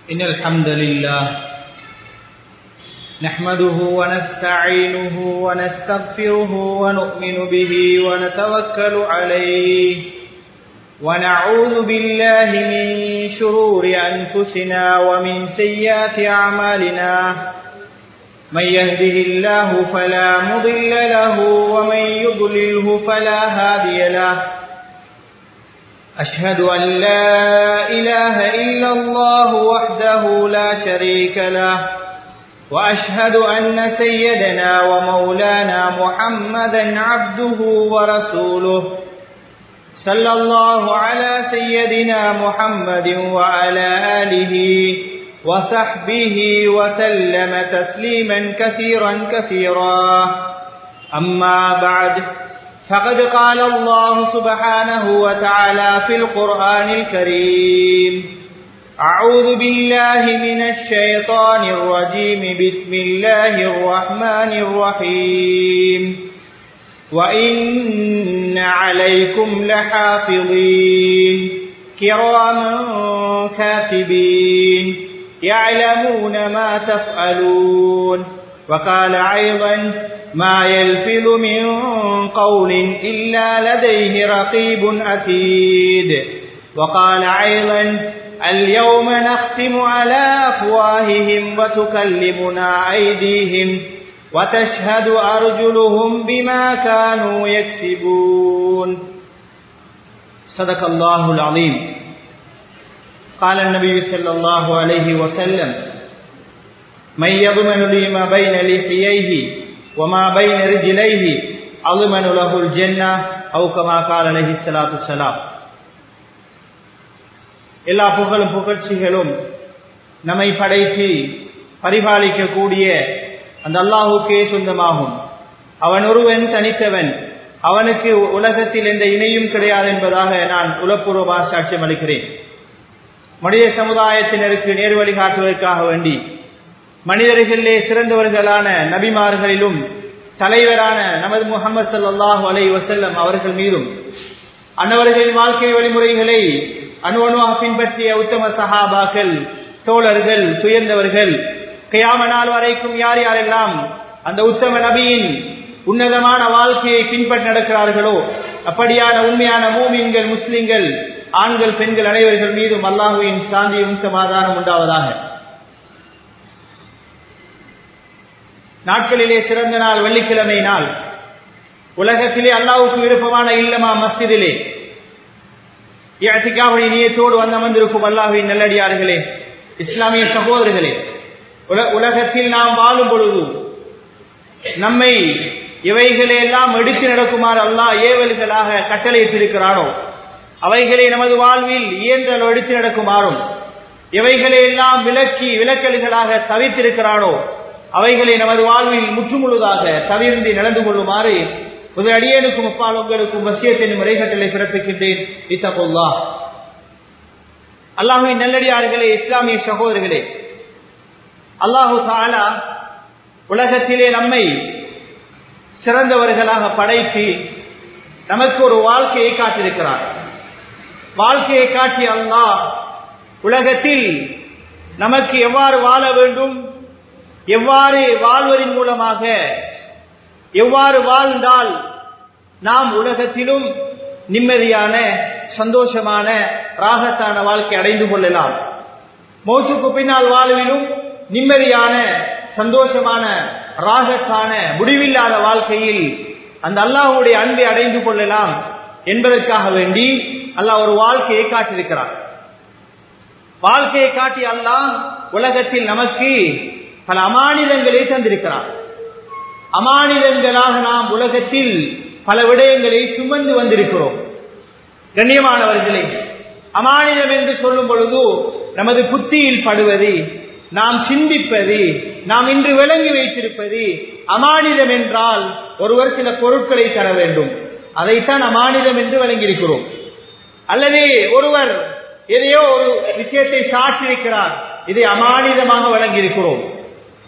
إن الحمد لله نحمده ونستعينه ونستغفره ونؤمن به ونتوكل عليه ونعوذ بالله من شرور أنفسنا ومن سيئات أعمالنا من يهده الله فلا مضل له ومن يضلله فلا هادي له أشهد أن لا إله إلا الله وحده لا شريك له وأشهد أن سيدنا ومولانا محمدا عبده ورسوله صلى الله على سيدنا محمد وعلى آله وصحبه وسلم تسليما كثيرا كثيرا أما بعد فقد قال الله سبحانه وتعالى في القرآن الكريم أعوذ بالله من الشيطان الرجيم بسم الله الرحمن الرحيم وإن عليكم لحافظين كراما كاتبين يعلمون ما تفعلون وقال أيضا ما يلفظ من قول إلا لديه رقيب أتيد وقال أيضا اليوم نختم على أفواههم وتكلمنا أيديهم وتشهد أرجلهم بما كانوا يكسبون صدق الله العظيم قال النبي صلى الله عليه وسلم من يضمن لي ما بين لحييه وما بين رجليه أضمن له الجنة أو كما قال عليه الصلاة والسلام எல்லா புகழும் புகழ்ச்சிகளும் நம்மை படைத்து பரிபாலிக்கக்கூடிய அந்த அல்லாஹுக்கே சொந்தமாகும் அவன் ஒருவன் தனித்தவன் அவனுக்கு உலகத்தில் எந்த இணையும் கிடையாது என்பதாக நான் உலப்பூர்வமாக சாட்சியம் அளிக்கிறேன் மனித சமுதாயத்தினருக்கு நேர் வழிகாட்டுவதற்காக வேண்டி மனிதர்களிலே சிறந்தவர்களான நபிமார்களிலும் தலைவரான நமது முகமது சல்லாஹூ அலை வசல்லம் அவர்கள் மீதும் அன்னவர்களின் வாழ்க்கை வழிமுறைகளை அணு அணுவாக பின்பற்றிய உத்தம சஹாபாக்கள் தோழர்கள் துயர்ந்தவர்கள் கையாம நாள் வரைக்கும் யார் யாரெல்லாம் அந்த உத்தம நபியின் உன்னதமான வாழ்க்கையை பின்பற்றி நடக்கிறார்களோ அப்படியான உண்மையான மூமின்கள் முஸ்லிம்கள் ஆண்கள் பெண்கள் அனைவர்கள் மீதும் அல்லாஹுவின் சாந்தியும் சமாதானம் உண்டாவதாக நாட்களிலே சிறந்த நாள் வெள்ளிக்கிழமை நாள் உலகத்திலே அல்லாவுக்கு விருப்பமான இல்லமா மஸ்திதிலே இயற்கைக்காவுடைய நியத்தோடு வந்து அமர்ந்திருக்கும் அல்லாஹுவின் நல்லடியார்களே இஸ்லாமிய சகோதரர்களே உலகத்தில் நாம் வாழும் பொழுது நம்மை இவைகளை எல்லாம் எடுத்து நடக்குமாறு அல்லாஹ் ஏவல்களாக கட்டளையிட்டிருக்கிறானோ அவைகளை நமது வாழ்வில் இயன்றல் எடுத்து நடக்குமாறும் இவைகளை எல்லாம் விலக்கி விலக்கல்களாக தவித்திருக்கிறானோ அவைகளை நமது வாழ்வில் முற்றுமுழுதாக தவிர்ந்து நடந்து கொள்ளுமாறு ஒரு அடியனுக்கும் அப்பால் உங்களுக்கும் வசியத்தின் முறைகட்டளை பிறப்பிக்கின்றேன் இத்தகொல்லா அல்லாஹுவின் நல்லடியார்களே இஸ்லாமிய சகோதரர்களே அல்லாஹு தாலா உலகத்திலே நம்மை சிறந்தவர்களாக படைத்து நமக்கு ஒரு வாழ்க்கையை காட்டியிருக்கிறார் வாழ்க்கையை காட்டி அல்லாஹ் உலகத்தில் நமக்கு எவ்வாறு வாழ வேண்டும் எவ்வாறு வாழ்வதன் மூலமாக எவ்வாறு வாழ்ந்தால் நாம் உலகத்திலும் நிம்மதியான சந்தோஷமான ராகத்தான வாழ்க்கை அடைந்து கொள்ளலாம் மௌத்துக்கு பின்னால் வாழ்விலும் நிம்மதியான சந்தோஷமான ராகத்தான முடிவில்லாத வாழ்க்கையில் அந்த அல்லாஹுடைய அன்பை அடைந்து கொள்ளலாம் என்பதற்காக வேண்டி அல்லாஹ் ஒரு வாழ்க்கையை காட்டியிருக்கிறார் வாழ்க்கையை காட்டி அல்லாஹ் உலகத்தில் நமக்கு பல அமானிதங்களை தந்திருக்கிறார் அமானிதங்களாக நாம் உலகத்தில் பல விடயங்களை சுமந்து வந்திருக்கிறோம் கண்ணியமானவர்களே அமானிதம் என்று சொல்லும் பொழுது நமது புத்தியில் படுவது நாம் சிந்திப்பது நாம் இன்று விளங்கி வைத்திருப்பது அமானிதம் என்றால் ஒருவர் சில பொருட்களை தர வேண்டும் அதைத்தான் அமானிதம் என்று விளங்கியிருக்கிறோம் அல்லது ஒருவர் எதையோ ஒரு விஷயத்தை சாற்றிருக்கிறார் இதை அமானிதமாக வழங்கியிருக்கிறோம்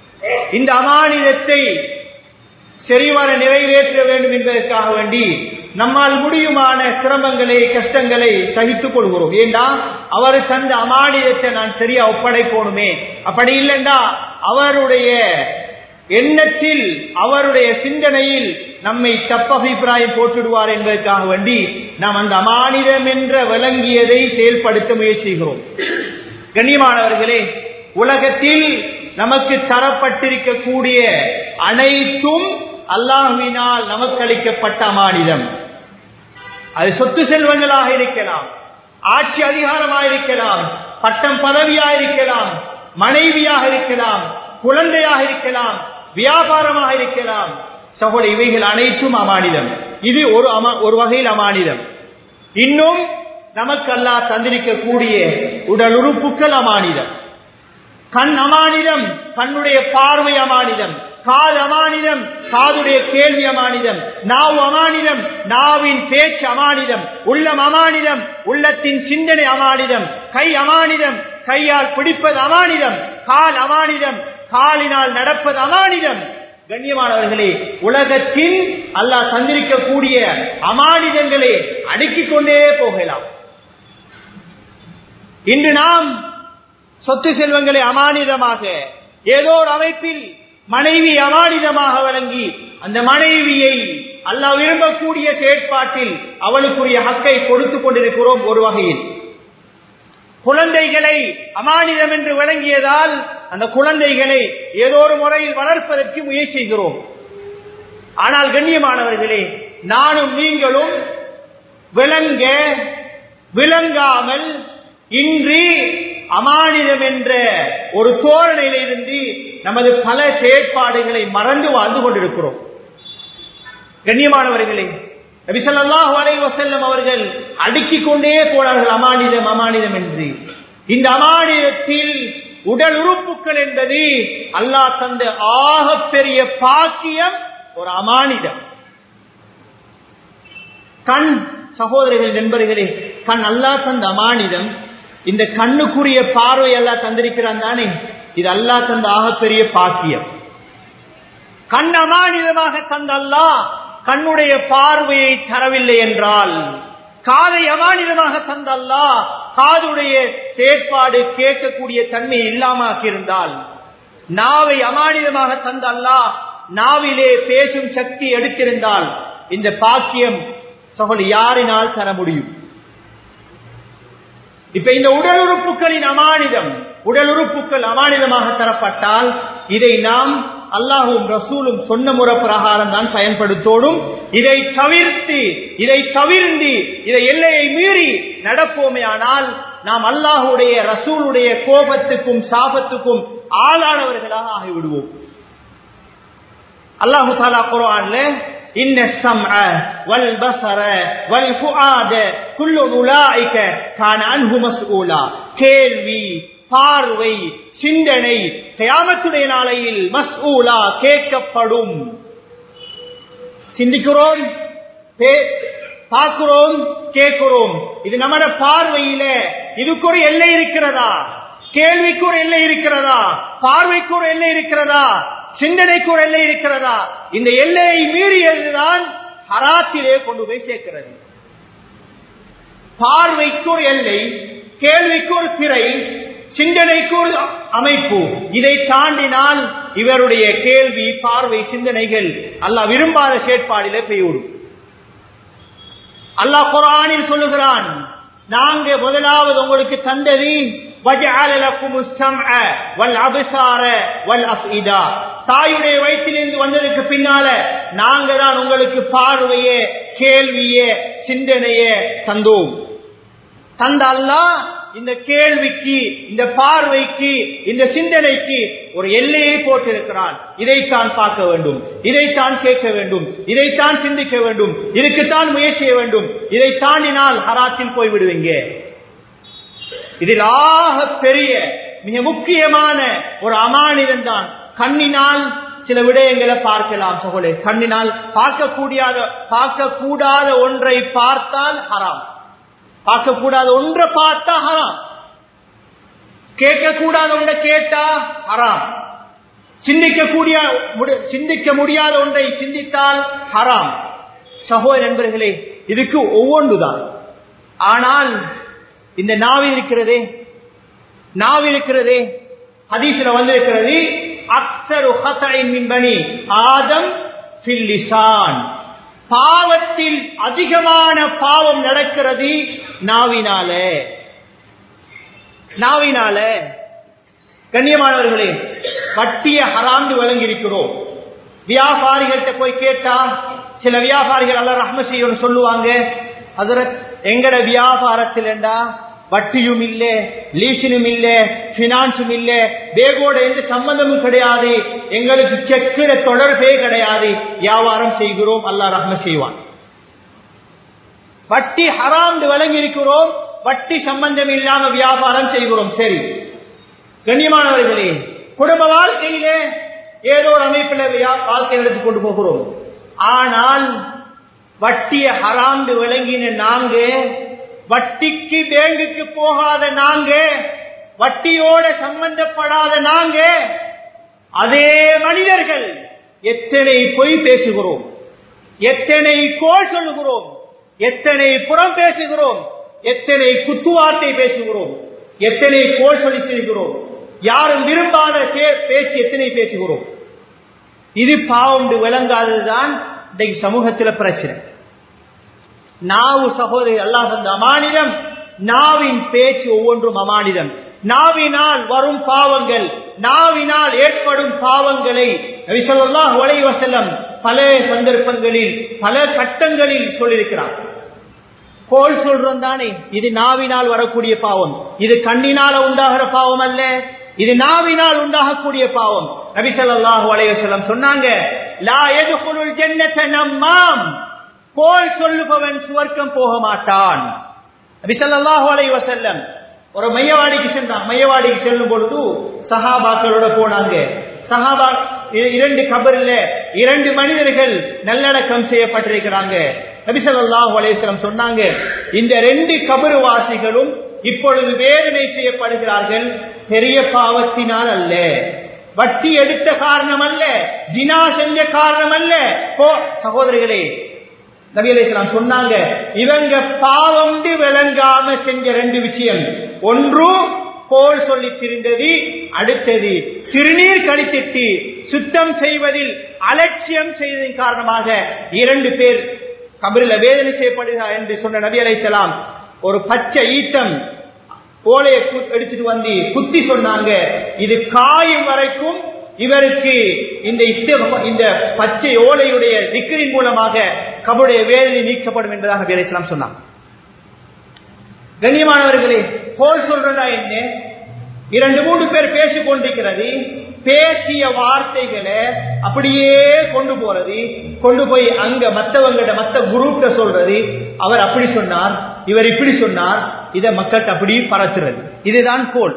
இந்த அமானிதத்தை சரிவர நிறைவேற்ற வேண்டும் என்பதற்காக வேண்டி நம்மால் முடியுமான சிரமங்களை கஷ்டங்களை சகித்துக் கொள்கிறோம் ஏண்டா அவர் தந்த அமானிதத்தை நான் சரியா ஒப்படைக்கணுமே அப்படி இல்லைண்டா அவருடைய எண்ணத்தில் அவருடைய சிந்தனையில் நம்மை தப்பபிப்பிராயம் போட்டுடுவார் என்பதற்காக வேண்டி நாம் அந்த அமானிதம் என்ற விளங்கியதை செயல்படுத்த முயற்சிக்கிறோம் கண்ணியமானவர்களே உலகத்தில் நமக்கு தரப்பட்டிருக்கக்கூடிய அனைத்தும் அல்லாஹுவினால் நமக்கு அளிக்கப்பட்ட அமானிதம் அது சொத்து செல்வங்களாக இருக்கலாம் ஆட்சி அதிகாரமாக இருக்கலாம் பட்டம் பதவியாக இருக்கலாம் மனைவியாக இருக்கலாம் குழந்தையாக இருக்கலாம் வியாபாரமாக இருக்கலாம் சகோட இவைகள் அனைத்தும் அமானிதம் இது ஒரு அமா ஒரு வகையில் அமானிதம் இன்னும் நமக்கு அல்லாஹ் தந்திருக்கக்கூடிய உடல் உறுப்புகள் அமானிதம் கண் அமானிதம் கண்ணுடைய பார்வை அமானிதம் காது அமானிதம் காதுடைய கேள்வி அமானிதம் நாவு அமானிதம் நாவின் பேச்சு அமானிதம் உள்ளம் அமானிதம் உள்ளத்தின் சிந்தனை அமானிதம் கை அமானிதம் கையால் பிடிப்பது அமானிதம் கால் அமானிதம் காலினால் நடப்பது அமானிதம் கண்ணியமானவர்களே உலகத்தின் அல்லாஹ் தந்திருக்கக்கூடிய அமானிதங்களை அடுக்கிக் கொண்டே போகலாம் இன்று நாம் சொத்து செல்வங்களை அமானிதமாக ஏதோ ஒரு அமைப்பில் மனைவி அமானிதமாக வழங்கி அந்த மனைவியை அல்லாஹ் விரும்பக்கூடிய செயற்பாட்டில் அவளுக்குரிய ஹக்கை கொடுத்துக் கொண்டிருக்கிறோம் ஒரு வகையில் குழந்தைகளை அமானிதம் என்று விளங்கியதால் அந்த குழந்தைகளை ஏதோ ஒரு முறையில் வளர்ப்பதற்கு முயற்சி செய்கிறோம் ஆனால் கண்ணியமானவர்களே நானும் நீங்களும் விளங்க விளங்காமல் இன்றி அமானிதம் என்ற ஒரு தோரணையிலிருந்து நமது பல செயற்பாடுகளை மறந்து வாழ்ந்து கொண்டிருக்கிறோம் கண்ணியமானவர்களே நபிசல்லாஹு அலைஹி வஸல்லம் அவர்கள் அடுக்கிக் கொண்டே போனார்கள் அமானிதம் அமானிதம் என்று இந்த அமானிதத்தில் உடல் உறுப்புகள் என்பது அல்லாஹ் தந்த ஆகப் பெரிய பாக்கியம் ஒரு அமானிதம் கண் சகோதரர்கள் நண்பர்களே கண் அல்லாஹ் தந்த அமானிதம் இந்த கண்ணுக்குரிய பார்வை எல்லாம் தந்திருக்கிறான் தானே இது அல்லாஹ் தந்த ஆகப்பெரிய பாக்கியம் கண் அமானிதமாக தந்த அல்லாஹ் கண்ணுடைய பார்வையை தரவில்லை என்றால் காதை அமானிதமாக தந்த அல்லாஹ் காதுடைய செயற்பாடு கேட்கக்கூடிய தன்மை இல்லாமக்கியிருந்தால் நாவை அமானிதமாக தந்த அல்லாஹ் நாவிலே பேசும் சக்தி எடுத்திருந்தால் இந்த பாக்கியம் சகோதரி யாரினால் தர முடியும் இப்ப இந்த உடல் உறுப்புகளின் அமானிதம் உடல் உறுப்புகள் அமானிதமாக தரப்பட்டால் இதை நாம் அல்லாஹும் ரசூலும் சொன்ன முறை பிரகாரம் தான் பயன்படுத்தோடும் இதை தவிர்த்து இதை தவிர்ந்து இதை எல்லையை மீறி நடப்போமே ஆனால் நாம் அல்லாஹுடைய ரசூலுடைய கோபத்துக்கும் சாபத்துக்கும் ஆளானவர்களாக ஆகிவிடுவோம் அல்லாஹு தாலா குரான்ல إن السمع والبصر والفؤاد كل أولئك كان عنه مسؤولا கேள்வி பார்வை சிந்தனை கயாமத்துடைய நாளையில் மஸ்ஊலா கேட்கப்படும் சிந்திக்கிறோம் பார்க்கிறோம் கேட்கிறோம் இது நம்மட பார்வையில இதுக்கு ஒரு எல்லை இருக்கிறதா கேள்விக்கு ஒரு எல்லை இருக்கிறதா பார்வைக்கு ஒரு எல்லை இருக்கிறதா சிந்தனைக்கு ஒரு எல்லை இருக்கிறதா இந்த எல்லையை மீறியதுதான் ஹராத்திலே கொண்டு போய் சேர்க்கிறது பார்வைக்கு ஒரு எல்லை கேள்விக்கு ஒரு திரை சிந்தனைக்கு ஒரு அமைப்பு இதை தாண்டினால் இவருடைய கேள்வி பார்வை சிந்தனைகள் அல்லாஹ் விரும்பாத செயற்பாடிலே பெய்விடும் அல்லாஹ் குரானில் சொல்லுகிறான் நாங்க முதலாவது உங்களுக்கு தந்தது தாயுடைய வயிற்றிலிருந்து வந்ததுக்கு பின்னால நாங்க தான் உங்களுக்கு பார்வைய கேள்விய சிந்தனைய தந்தோம் தந்த அல்லா இந்த கேள்விக்கு இந்த பார்வைக்கு இந்த சிந்தனைக்கு ஒரு எல்லையை போட்டிருக்கிறான் இதைத்தான் பார்க்க வேண்டும் இதைத்தான் கேட்க வேண்டும் இதைத்தான் சிந்திக்க வேண்டும் இதுக்குத்தான் முயற்சி செய்ய வேண்டும் இதை தாண்டினால் ஹராத்தில் போய்விடுவீங்க இதில் ஆக பெரிய மிக முக்கியமான ஒரு அமானிதம் தான் கண்ணினால் சில விடயங்களை பார்க்கலாம் சகோலே கண்ணினால் பார்க்கக்கூடியாத பார்க்கக்கூடாத ஒன்றை பார்த்தால் ஹராம் பார்க்கக்கூடாத ஒன்றை பார்த்தா ஹராம் கேட்கக்கூடாத ஒன்றை கேட்டா ஹராம் சிந்திக்கக்கூடிய சிந்திக்க முடியாத ஒன்றை சிந்தித்தால் ஹராம் சகோதர நண்பர்களே இதுக்கு ஒவ்வொன்றுதான் ஆனால் இந்த நாவி இருக்கிறதே நாவி இருக்கிறதே ஹதீஸ்ல வந்திருக்கிறது அக்சரு ஹசைன் மின்பனி ஆதம் ஃபில்லிசான் பாவத்தில் அதிகமான பாவம் நடக்கிறது நாவினால நாவினால கண்ணியமானவர்களே வட்டிய ஹராந்து வழங்கியிருக்கிறோம் வியாபாரிகள்கிட்ட போய் கேட்டா சில வியாபாரிகள் அல்ல ரஹ்ம செய்யணும் சொல்லுவாங்க அதுல எங்கட வியாபாரத்தில் என்றா வட்டியும் இல்ல லீசனும் இல்ல பினான்ஸும் இல்ல பேகோட எந்த சம்பந்தமும் கிடையாது எங்களுக்கு செக்கிட தொடர்பே கிடையாது வியாபாரம் செய்கிறோம் அல்லா ரஹ்ம செய்வான் வட்டி ஹராம் வழங்கி இருக்கிறோம் வட்டி சம்பந்தம் இல்லாம வியாபாரம் செய்கிறோம் சரி கண்ணியமானவர்களே குடும்ப வாழ்க்கையிலே ஏதோ ஒரு அமைப்பில் வாழ்க்கை எடுத்து கொண்டு போகிறோம் ஆனால் வட்டிய ஹராந்து விளங்கின நாங்க வட்டிக்கு பேங்குக்கு போகாத நாங்க வட்டியோட சம்பந்தப்படாத நாங்க அதே மனிதர்கள் எத்தனை பொய் பேசுகிறோம் எத்தனை கோல் சொல்லுகிறோம் எத்தனை புறம் பேசுகிறோம் எத்தனை குத்துவார்த்தை பேசுகிறோம் எத்தனை கோல் சொல்லித்திருக்கிறோம் யாரும் விரும்பாத பேச்சு எத்தனை பேசுகிறோம் இது பாவம் விளங்காததுதான் இன்றைக்கு சமூகத்தில் பிரச்சனை நாவு சகோதரி அல்லா தந்த அமானிதம் நாவின் பேச்சு ஒவ்வொன்றும் அமானிதம் நாவினால் வரும் பாவங்கள் நாவினால் ஏற்படும் பாவங்களை நபிசல்லாஹ் உலக செல்லம் பல சந்தர்ப்பங்களில் பல கட்டங்களில் சொல்லியிருக்கிறார் கோல் சொல்றோம் தானே இது நாவினால் வரக்கூடிய பாவம் இது கண்ணினால உண்டாகிற பாவம் அல்ல இது நாவினால் உண்டாகக்கூடிய பாவம் நபிசல்லாஹு அலைவசல்லம் சொன்னாங்க லா எதுகுலுல் ஜன்னத நம்மாம் கோல் சொல்லுபவன் சுவர்க்கம் போக மாட்டான் நபிசல்லாஹு அலைவசல்லம் ஒரு மையவாடிக்கு சென்றான் மையவாடிக்கு செல்லும் பொழுது சஹாபாக்களோட போனாங்க சஹாபா இரண்டு கபரில் இரண்டு மனிதர்கள் நல்லடக்கம் செய்யப்பட்டிருக்கிறாங்க நபிசல்லாஹு அலேஸ்வரம் சொன்னாங்க இந்த ரெண்டு கபரு வாசிகளும் இப்பொழுது வேதனை செய்யப்படுகிறார்கள் பெரிய பாவத்தினால் அல்ல வட்டி எடுத்த காரணம் அல்ல தினா செஞ்ச காரணம் அல்ல போ சகோதரிகளே நபி அலிஸ்லாம் சொன்னாங்க இவங்க பாவம் விளங்காம செஞ்ச ரெண்டு விஷயம் ஒன்று கோல் சொல்லி திரிந்தது அடுத்தது சிறுநீர் கழித்திட்டு சுத்தம் செய்வதில் அலட்சியம் செய்ததன் காரணமாக இரண்டு பேர் கபரில் வேதனை செய்யப்படுகிறார் என்று சொன்ன நபி அலைசலாம் ஒரு பச்சை ஈட்டம் ஓலையை எடுத்துட்டு வந்து குத்தி சொன்னாங்க இது காயும் வரைக்கும் இவருக்கு இந்த இஷ்ட இந்த பச்சை ஓலையுடைய திக்கரின் மூலமாக கபருடைய வேதனை நீக்கப்படும் என்பதாக நபி அலைசலாம் சொன்னார் கண்ணியமானவர்களே கோல் சொல்றதா என்ன இரண்டு மூன்று பேர் பேசிக் கொண்டிருக்கிறது பேசிய வார்த்தைகளை அப்படியே கொண்டு போறது கொண்டு போய் அங்க மற்றவங்கிட்ட மத்த குரூப்ட சொல்றது அவர் அப்படி சொன்னார் இவர் இப்படி சொன்னார் இதை மக்கள்கிட்ட அப்படி பரத்துறது இதுதான் கோல்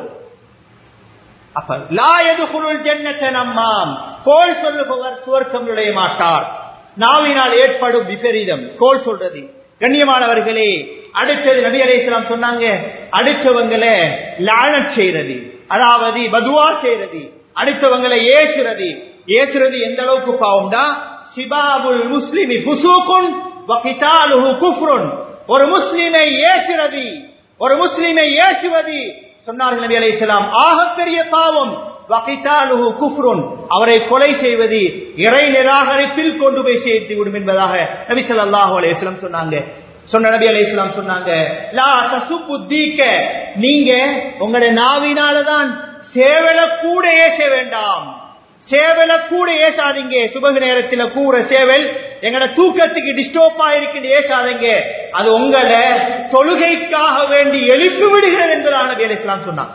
அப்ப லா எதுகுருள் ஜன்னத்தை நம்மாம் கோல் சொல்லுபவர் சுவர்க்கம் நுழைய மாட்டார் நாவினால் ஏற்படும் விபரீதம் கோல் சொல்றது கண்ணியமானவர்களே அடுத்தது நபி அலையாம் சொன்னாங்க அடுத்தவங்களை லானட் செய்யறது அதாவது பதுவா செய்யறது அடுத்தவங்களை ஏசுறது ஏசுறது எந்த அளவுக்கு பாவம் தான் சிபாபுல் முஸ்லிமி புசூக்குன் குஃப்ருன் ஒரு முஸ்லிமை ஏசுறது ஒரு முஸ்லிமை ஏசுவது சொன்னார்கள் நபி அலையாம் ஆகப்பெரிய பாவம் குஃப்ருன் அவரை கொலை செய்வது இறை நிராகரிப்பில் கொண்டு போய் சேர்த்து விடும் என்பதாக நபி சொல்லாஹு அலையம் சொன்னாங்க சொன்ன நபி அலி இஸ்லாம் சொன்னாங்க லா தசுப்பு தீக்க நீங்க உங்களுடைய நாவினாலதான் சேவல கூட ஏச வேண்டாம் சேவல கூட ஏசாதீங்க சுபகு நேரத்தில் கூற சேவல் எங்கட தூக்கத்துக்கு டிஸ்டர்ப் ஆயிருக்குன்னு ஏசாதீங்க அது உங்களை தொழுகைக்காக வேண்டி எழுப்பி விடுகிறது என்பதாக நபி அலி இஸ்லாம் சொன்னாங்க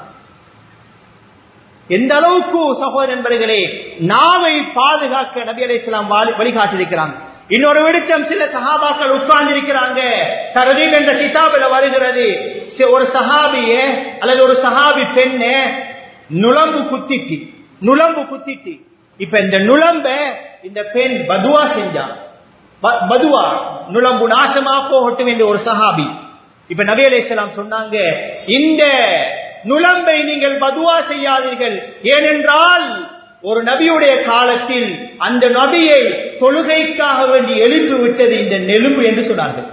எந்த அளவுக்கு சகோதர நண்பர்களே நாவை பாதுகாக்க நபி அலி இஸ்லாம் வழிகாட்டிருக்கிறாங்க இன்னொரு விடுத்தம் சில சஹாபாக்கள் உட்கார்ந்து இருக்கிறாங்க தரதீம் என்ற கிதாபில் வருகிறது ஒரு சஹாபிய அல்லது ஒரு சஹாபி பெண்ண நுழம்பு குத்திட்டு நுழம்பு குத்திட்டு இப்ப இந்த நுழம்ப இந்த பெண் பதுவா செஞ்சா பதுவா நுழம்பு நாசமா போகட்டும் என்று ஒரு சஹாபி இப்ப நபி அலிஸ்லாம் சொன்னாங்க இந்த நுழம்பை நீங்கள் பதுவா செய்யாதீர்கள் ஏனென்றால் ஒரு நபியுடைய காலத்தில் அந்த நபியை தொழுகைக்காக வேண்டி எழுப்பி விட்டது இந்த நெலும்பு என்று சொன்னார்கள்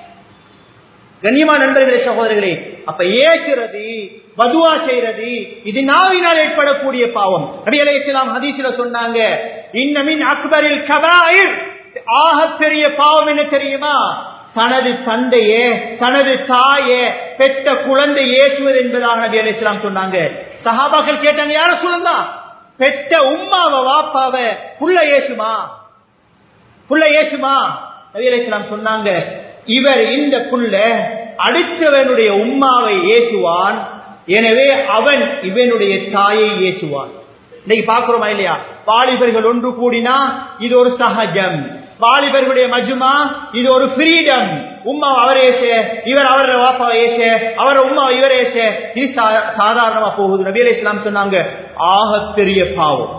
கண்ணியமா நண்பர்களே சகோதரர்களே அப்ப ஏசுறது பதுவா செய்யறது இது நாவினால் ஏற்படக்கூடிய பாவம் நபி அலை இஸ்லாம் ஹதீஸ்ல சொன்னாங்க இன்னமின் அக்பரில் கபாயில் ஆக பெரிய பாவம் என்ன தெரியுமா தனது தந்தையே தனது தாயே பெற்ற குழந்தை ஏசுவது என்பதாக நபி அலை இஸ்லாம் சொன்னாங்க சஹாபாக்கள் கேட்டாங்க யார சொல்லலாம் பெற்ற உம்மாவ வாப்பாவ புள்ள ஏசுமா புள்ள ஏசுமா நபி அலை இஸ்லாம் சொன்னாங்க இவர் இந்த புள்ள அடுத்தவனுடைய உம்மாவை ஏசுவான் எனவே அவன் இவனுடைய தாயை ஏசுவான் இன்னைக்கு பாக்குறோமா இல்லையா வாலிபர்கள் ஒன்று கூடினா இது ஒரு சகஜம் வாலிபர்களுடைய மஜுமா இது ஒரு ஃப்ரீடம் உம்மா அவர் ஏச இவர் அவரோட வாப்பா ஏச அவர் உம்மா இவர் ஏச இது சாதாரணமா போகுது நபி அலி இஸ்லாம் சொன்னாங்க ஆக பெரிய பாவம்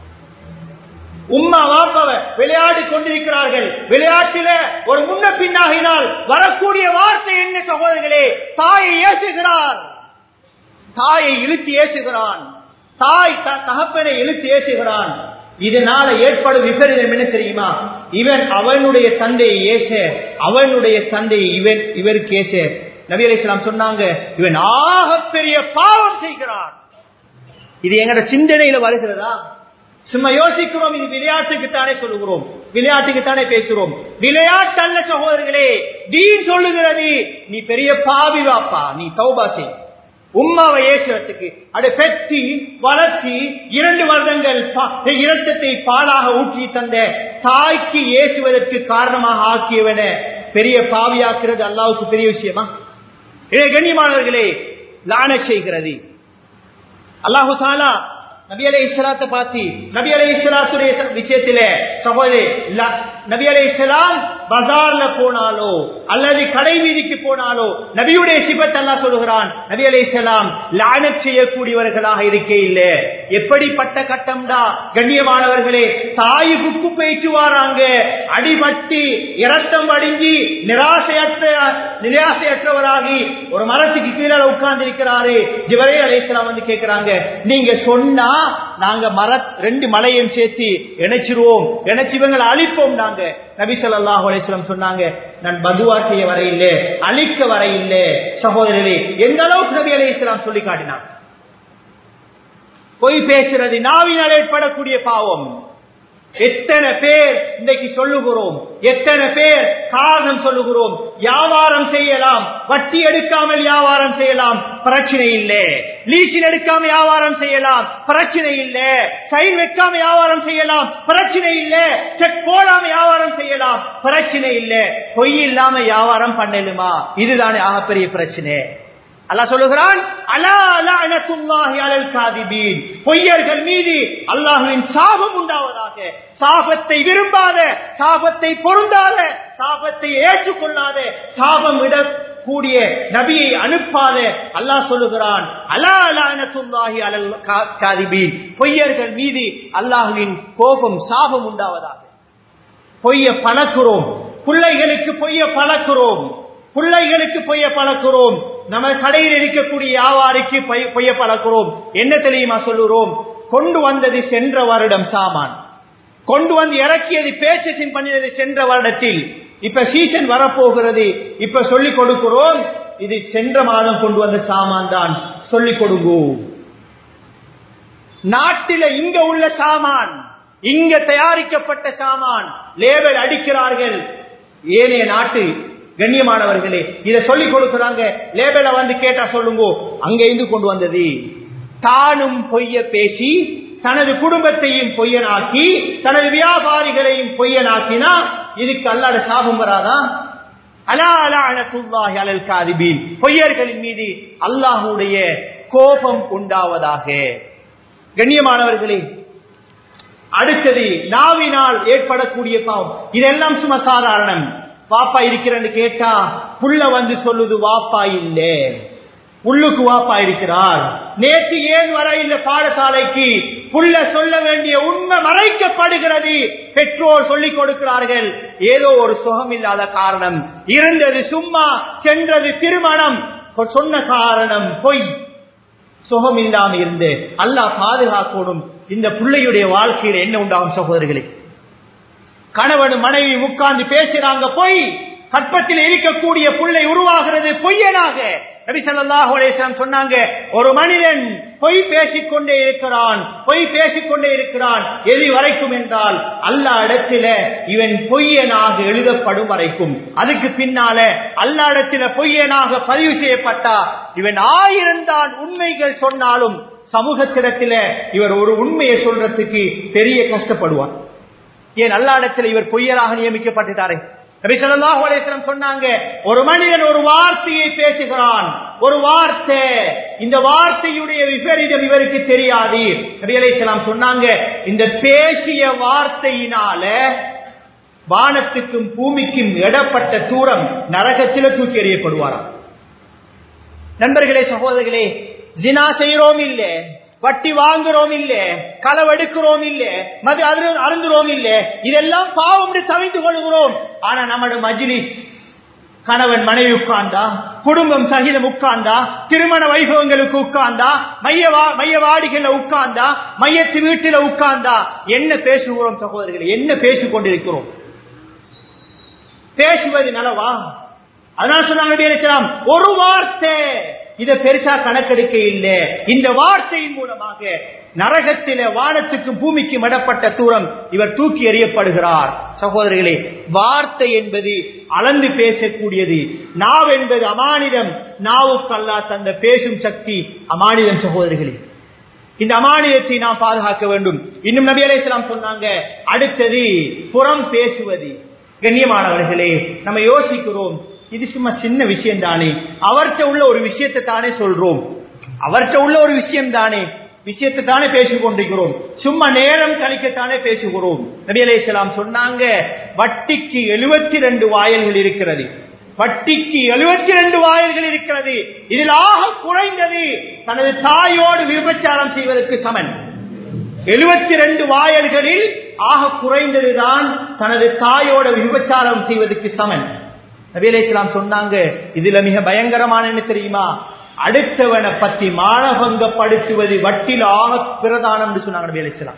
உம்மா வாப்பவ விளையாடி கொண்டிருக்கிறார்கள் விளையாட்டில ஒரு முன்ன பின்னாகினால் வரக்கூடிய வார்த்தை என்ன சகோதரர்களே தாயை ஏசுகிறார் தாயை இழுத்து ஏசுகிறான் தாய் தகப்பனை இழுத்து ஏசுகிறான் இதனால ஏற்படும் விபரீதம் என்ன தெரியுமா இவன் அவனுடைய தந்தையை ஏச அவனுடைய தந்தையை இவன் இவருக்கு ஏச நபி அலிஸ்லாம் சொன்னாங்க இவன் ஆக பெரிய பாவம் செய்கிறான் இது எங்கட சிந்தனையில வருகிறதா சும்மா யோசிக்கிறோம் இது விளையாட்டுக்கு தானே சொல்லுகிறோம் விளையாட்டுக்கு தானே பேசுறோம் விளையாட்டு அல்ல சகோதரர்களே தீன் சொல்லுகிறது நீ பெரிய பாவி வாப்பா நீ தௌபா செய் உம்மாவை ஏசுறதுக்கு அதை பெற்றி வளர்த்தி இரண்டு வருடங்கள் இரத்தத்தை பாலாக ஊற்றி தந்த தாய்க்கு ஏசுவதற்கு காரணமாக ஆக்கியவன பெரிய பாவியாக்குறது அல்லாவுக்கு பெரிய விஷயமா இதை கண்ணியமானவர்களே லான செய்கிறது அல்லாஹு தாலா நபி அலை இஸ்லாத்தை பார்த்து நபி அலை இஸ்லாத்துடைய விஷயத்தில சகோதரி நபி அலை இஸ்லாம் பஜார்ல போனாலோ அல்லது கடை வீதிக்கு போனாலோ நபியுடைய சிபத் அல்லா சொல்லுகிறான் நபி அலை இஸ்லாம் லானத் செய்யக்கூடியவர்களாக இருக்க இல்லை எப்படிப்பட்ட கட்டம்டா கண்ணியமானவர்களே தாயுக்கு பேச்சு வாராங்க அடிபட்டு இரத்தம் அடிஞ்சி நிராசையற்ற நிராசையற்றவராகி ஒரு மரத்துக்கு கீழே உட்கார்ந்து இருக்கிறாரு ஜிவரே அலை இஸ்லாம் வந்து கேட்கிறாங்க நீங்க சொன்னா நாங்க மர ரெண்டு மலையும் சேர்த்து இணைச்சிருவோம் இணைச்சு இவங்களை அழிப்போம் நாங்க நபி சொல்லாஹு அலிஸ்லாம் சொன்னாங்க நான் பதுவா செய்ய வர இல்லை அழிக்க வர இல்லை சகோதரர்களே எந்த அளவுக்கு நபி அலி இஸ்லாம் சொல்லி காட்டினான் பொய் பேசுறது நாவினால் ஏற்படக்கூடிய பாவம் எத்தனை பேர் இன்றைக்கு சொல்லுகிறோம் எத்தனை பேர் காரணம் சொல்லுகிறோம் வியாபாரம் செய்யலாம் வட்டி எடுக்காமல் வியாபாரம் செய்யலாம் பிரச்சனை இல்லை லீசில் எடுக்காம வியாபாரம் செய்யலாம் பிரச்சனை இல்லை சைன் வைக்காம வியாபாரம் செய்யலாம் பிரச்சனை இல்லை செக் போடாம வியாபாரம் செய்யலாம் பிரச்சனை இல்லை பொய் இல்லாம வியாபாரம் பண்ணலுமா இதுதானே ஆகப்பெரிய பிரச்சனை அல்லாஹ் சொல்லுகிறான் அலா லஅனத்துல்லாஹி அலல் காதிபீன் பொய்யர்கள் மீது அல்லாஹ்வின் சாபம் உண்டாவதாக சாபத்தை விரும்பாத சாபத்தை பொருந்தாத சாபத்தை ஏற்றுக்கொள்ளாத சாபம் விட கூடிய நபியை அனுப்பாத அல்லாஹ் சொல்லுகிறான் அலா லஅனத்துல்லாஹி அலல் காதிபீன் பொய்யர்கள் மீது அல்லாஹ்வின் கோபம் சாபம் உண்டாவதாக பொய்ய பழக்கிறோம் பிள்ளைகளுக்கு பொய்ய பழக்கிறோம் பிள்ளைகளுக்கு பொய்ய பழக்கிறோம் நம்ம கடையில் இருக்கக்கூடிய வியாபாரிக்கு பொய்ய பழக்கிறோம் என்ன தெரியுமா சொல்லுறோம் கொண்டு வந்தது சென்ற வருடம் சாமான் கொண்டு வந்து இறக்கியது பேச்சசின் பண்ணினது சென்ற வருடத்தில் இப்ப சீசன் வரப்போகிறது இப்ப சொல்லிக் கொடுக்கிறோம் இது சென்ற மாதம் கொண்டு வந்த சாமான் தான் சொல்லிக் கொடுங்கோ நாட்டில இங்க உள்ள சாமான் இங்க தயாரிக்கப்பட்ட சாமான் லேபல் அடிக்கிறார்கள் ஏனைய நாட்டு கண்ணியமானவர்களே இதை சொல்லிக் கொடுக்கிறாங்க லேபல வந்து கேட்டா சொல்லுங்க அங்க இருந்து கொண்டு வந்தது தானும் பொய்ய பேசி தனது குடும்பத்தையும் பொய்யனாக்கி தனது வியாபாரிகளையும் பொய்யனாக்கினா இதுக்கு அல்லாட சாபம் வராதா அலா அலா அலத்துல்லாஹி அலல் காதிபீன் பொய்யர்களின் மீது அல்லாஹுடைய கோபம் உண்டாவதாக கண்ணியமானவர்களே அடுத்தது நாவினால் ஏற்படக்கூடிய பாவம் இதெல்லாம் சும்மா சாதாரணம் வாப்பா இருக்கிறன்னு கேட்டா புள்ள வந்து சொல்லுது வாப்பா இல்ல உள்ளுக்கு வாப்பா இருக்கிறார் நேற்று ஏன் வர இல்ல பாடசாலைக்கு புள்ள சொல்ல வேண்டிய உண்மை மறைக்கப்படுகிறது பெற்றோர் சொல்லிக் கொடுக்கிறார்கள் ஏதோ ஒரு சுகம் இல்லாத காரணம் இருந்தது சும்மா சென்றது திருமணம் சொன்ன காரணம் பொய் சுகம் இல்லாம இருந்து அல்லாஹ் பாதுகாக்கணும் இந்த பிள்ளையுடைய வாழ்க்கையில என்ன உண்டாகும் சகோதரர்களே கணவன் மனைவி உட்கார்ந்து பேசுறாங்க பொய் கற்பத்தில் இருக்கக்கூடிய புள்ளை உருவாகிறது பொய்யனாக நபி ஸல்லல்லாஹு அலைஹி வஸல்லம் சொன்னாங்க ஒரு மனிதன் பொய் பேசிக்கொண்டே இருக்கிறான் பொய் பேசிக்கொண்டே இருக்கிறான் எது வரைக்கும் என்றால் அல்லாஹ் இடத்தில இவன் பொய்யனாக எழுதப்படும் வரைக்கும் அதுக்கு பின்னால அல்லாஹ் இடத்தில பொய்யனாக பதிவு செய்யப்பட்டா இவன் ஆயிரம் தான் உண்மைகள் சொன்னாலும் சமூகத்திடத்தில இவர் ஒரு உண்மையை சொல்றதுக்கு பெரிய கஷ்டப்படுவார் ஏன் அல்லாடத்தில் இவர் பொய்யராக நியமிக்கப்பட்டுட்டாரே நபி ஸல்லல்லாஹு அலைஹி வஸல்லம் சொன்னாங்க ஒரு மனிதன் ஒரு வார்த்தையை பேசுகிறான் ஒரு வார்த்தை இந்த வார்த்தையுடைய விபரீதம் இவருக்கு தெரியாது நபி அலைஹிஸ்ஸலாம் சொன்னாங்க இந்த பேசிய வார்த்தையினால வானத்துக்கும் பூமிக்கும் இடப்பட்ட தூரம் நரகத்தில தூக்கி எறியப்படுவாராம் நண்பர்களே சகோதரர்களே ஜினா செய்யறோம் இல்ல வட்டி வாங்குறோம் இல்ல களவெடுக்கிறோம் இல்ல மது அரு- அருந்துறோம் இல்ல இதெல்லாம் பாவம் என்று தவித்து கொள்கிறோம் ஆனா நம்மட மஜ்லிஸ் கணவன் மனைவி உட்கார்ந்தா குடும்பம் சகிதம் உட்கார்ந்தா திருமண வைபவங்களுக்கு உட்கார்ந்தா மைய வா- மைய வாடிகள உட்கார்ந்தா மையத்து வீட்டில உட்கார்ந்தா என்ன பேசுகிறோம் சகோதரர்களே என்ன பேசிக் கொண்டிருக்கிறோம் பேசுவது நலவா அதனால சொன்னாங்க நபி அலைஹிஸ்ஸலாம், ஒரு வார்த்தை இத பெருசா கணக்கெடுக்க இல்ல இந்த வார்த்தையின் மூலமாக நரகத்தில வானத்துக்கு பூமிக்கு மடப்பட்ட தூரம் இவர் தூக்கி எறியப்படுகிறார் சகோதரர்களே வார்த்தை என்பது அளந்து பேசக்கூடியது நாவ் என்பது அமானிதம் நாவுக்கு அல்லா தந்த பேசும் சக்தி அமானிதம் சகோதரர்களே இந்த அமானியத்தை நாம் பாதுகாக்க வேண்டும் இன்னும் நபி அலைஹிஸ்ஸலாம் சொன்னாங்க அடுத்தது புறம் பேசுவது கண்ணியமானவர்களே நம்ம யோசிக்கிறோம் இது சும்மா சின்ன விஷயம் தானே அவர்கிட்ட உள்ள ஒரு விஷயத்தை தானே சொல்றோம் அவர்கிட்ட உள்ள ஒரு விஷயம் தானே விஷயத்தை தானே பேசிக் கொண்டிருக்கிறோம் சும்மா நேரம் கழிக்கத்தானே பேசுகிறோம் நபி அலைஹிஸ்ஸலாம் சொன்னாங்க வட்டிக்கு எழுபத்தி ரெண்டு வாயல்கள் இருக்கிறது வட்டிக்கு எழுபத்தி ரெண்டு வாயில்கள் இருக்கிறது இதில் ஆக குறைந்தது தனது தாயோடு விபச்சாரம் செய்வதற்கு சமன் எழுபத்தி ரெண்டு வாயல்களில் ஆக குறைந்ததுதான் தனது தாயோட விபச்சாரம் செய்வதற்கு சமன் நபீலை இஸ்லாம் சொன்னாங்க இதுல மிக பயங்கரமான என்ன தெரியுமா அடுத்தவனை பத்தி மானபங்கப்படுத்துவது வட்டில் ஆக பிரதானம் என்று சொன்னாங்க நபீலை இஸ்லாம்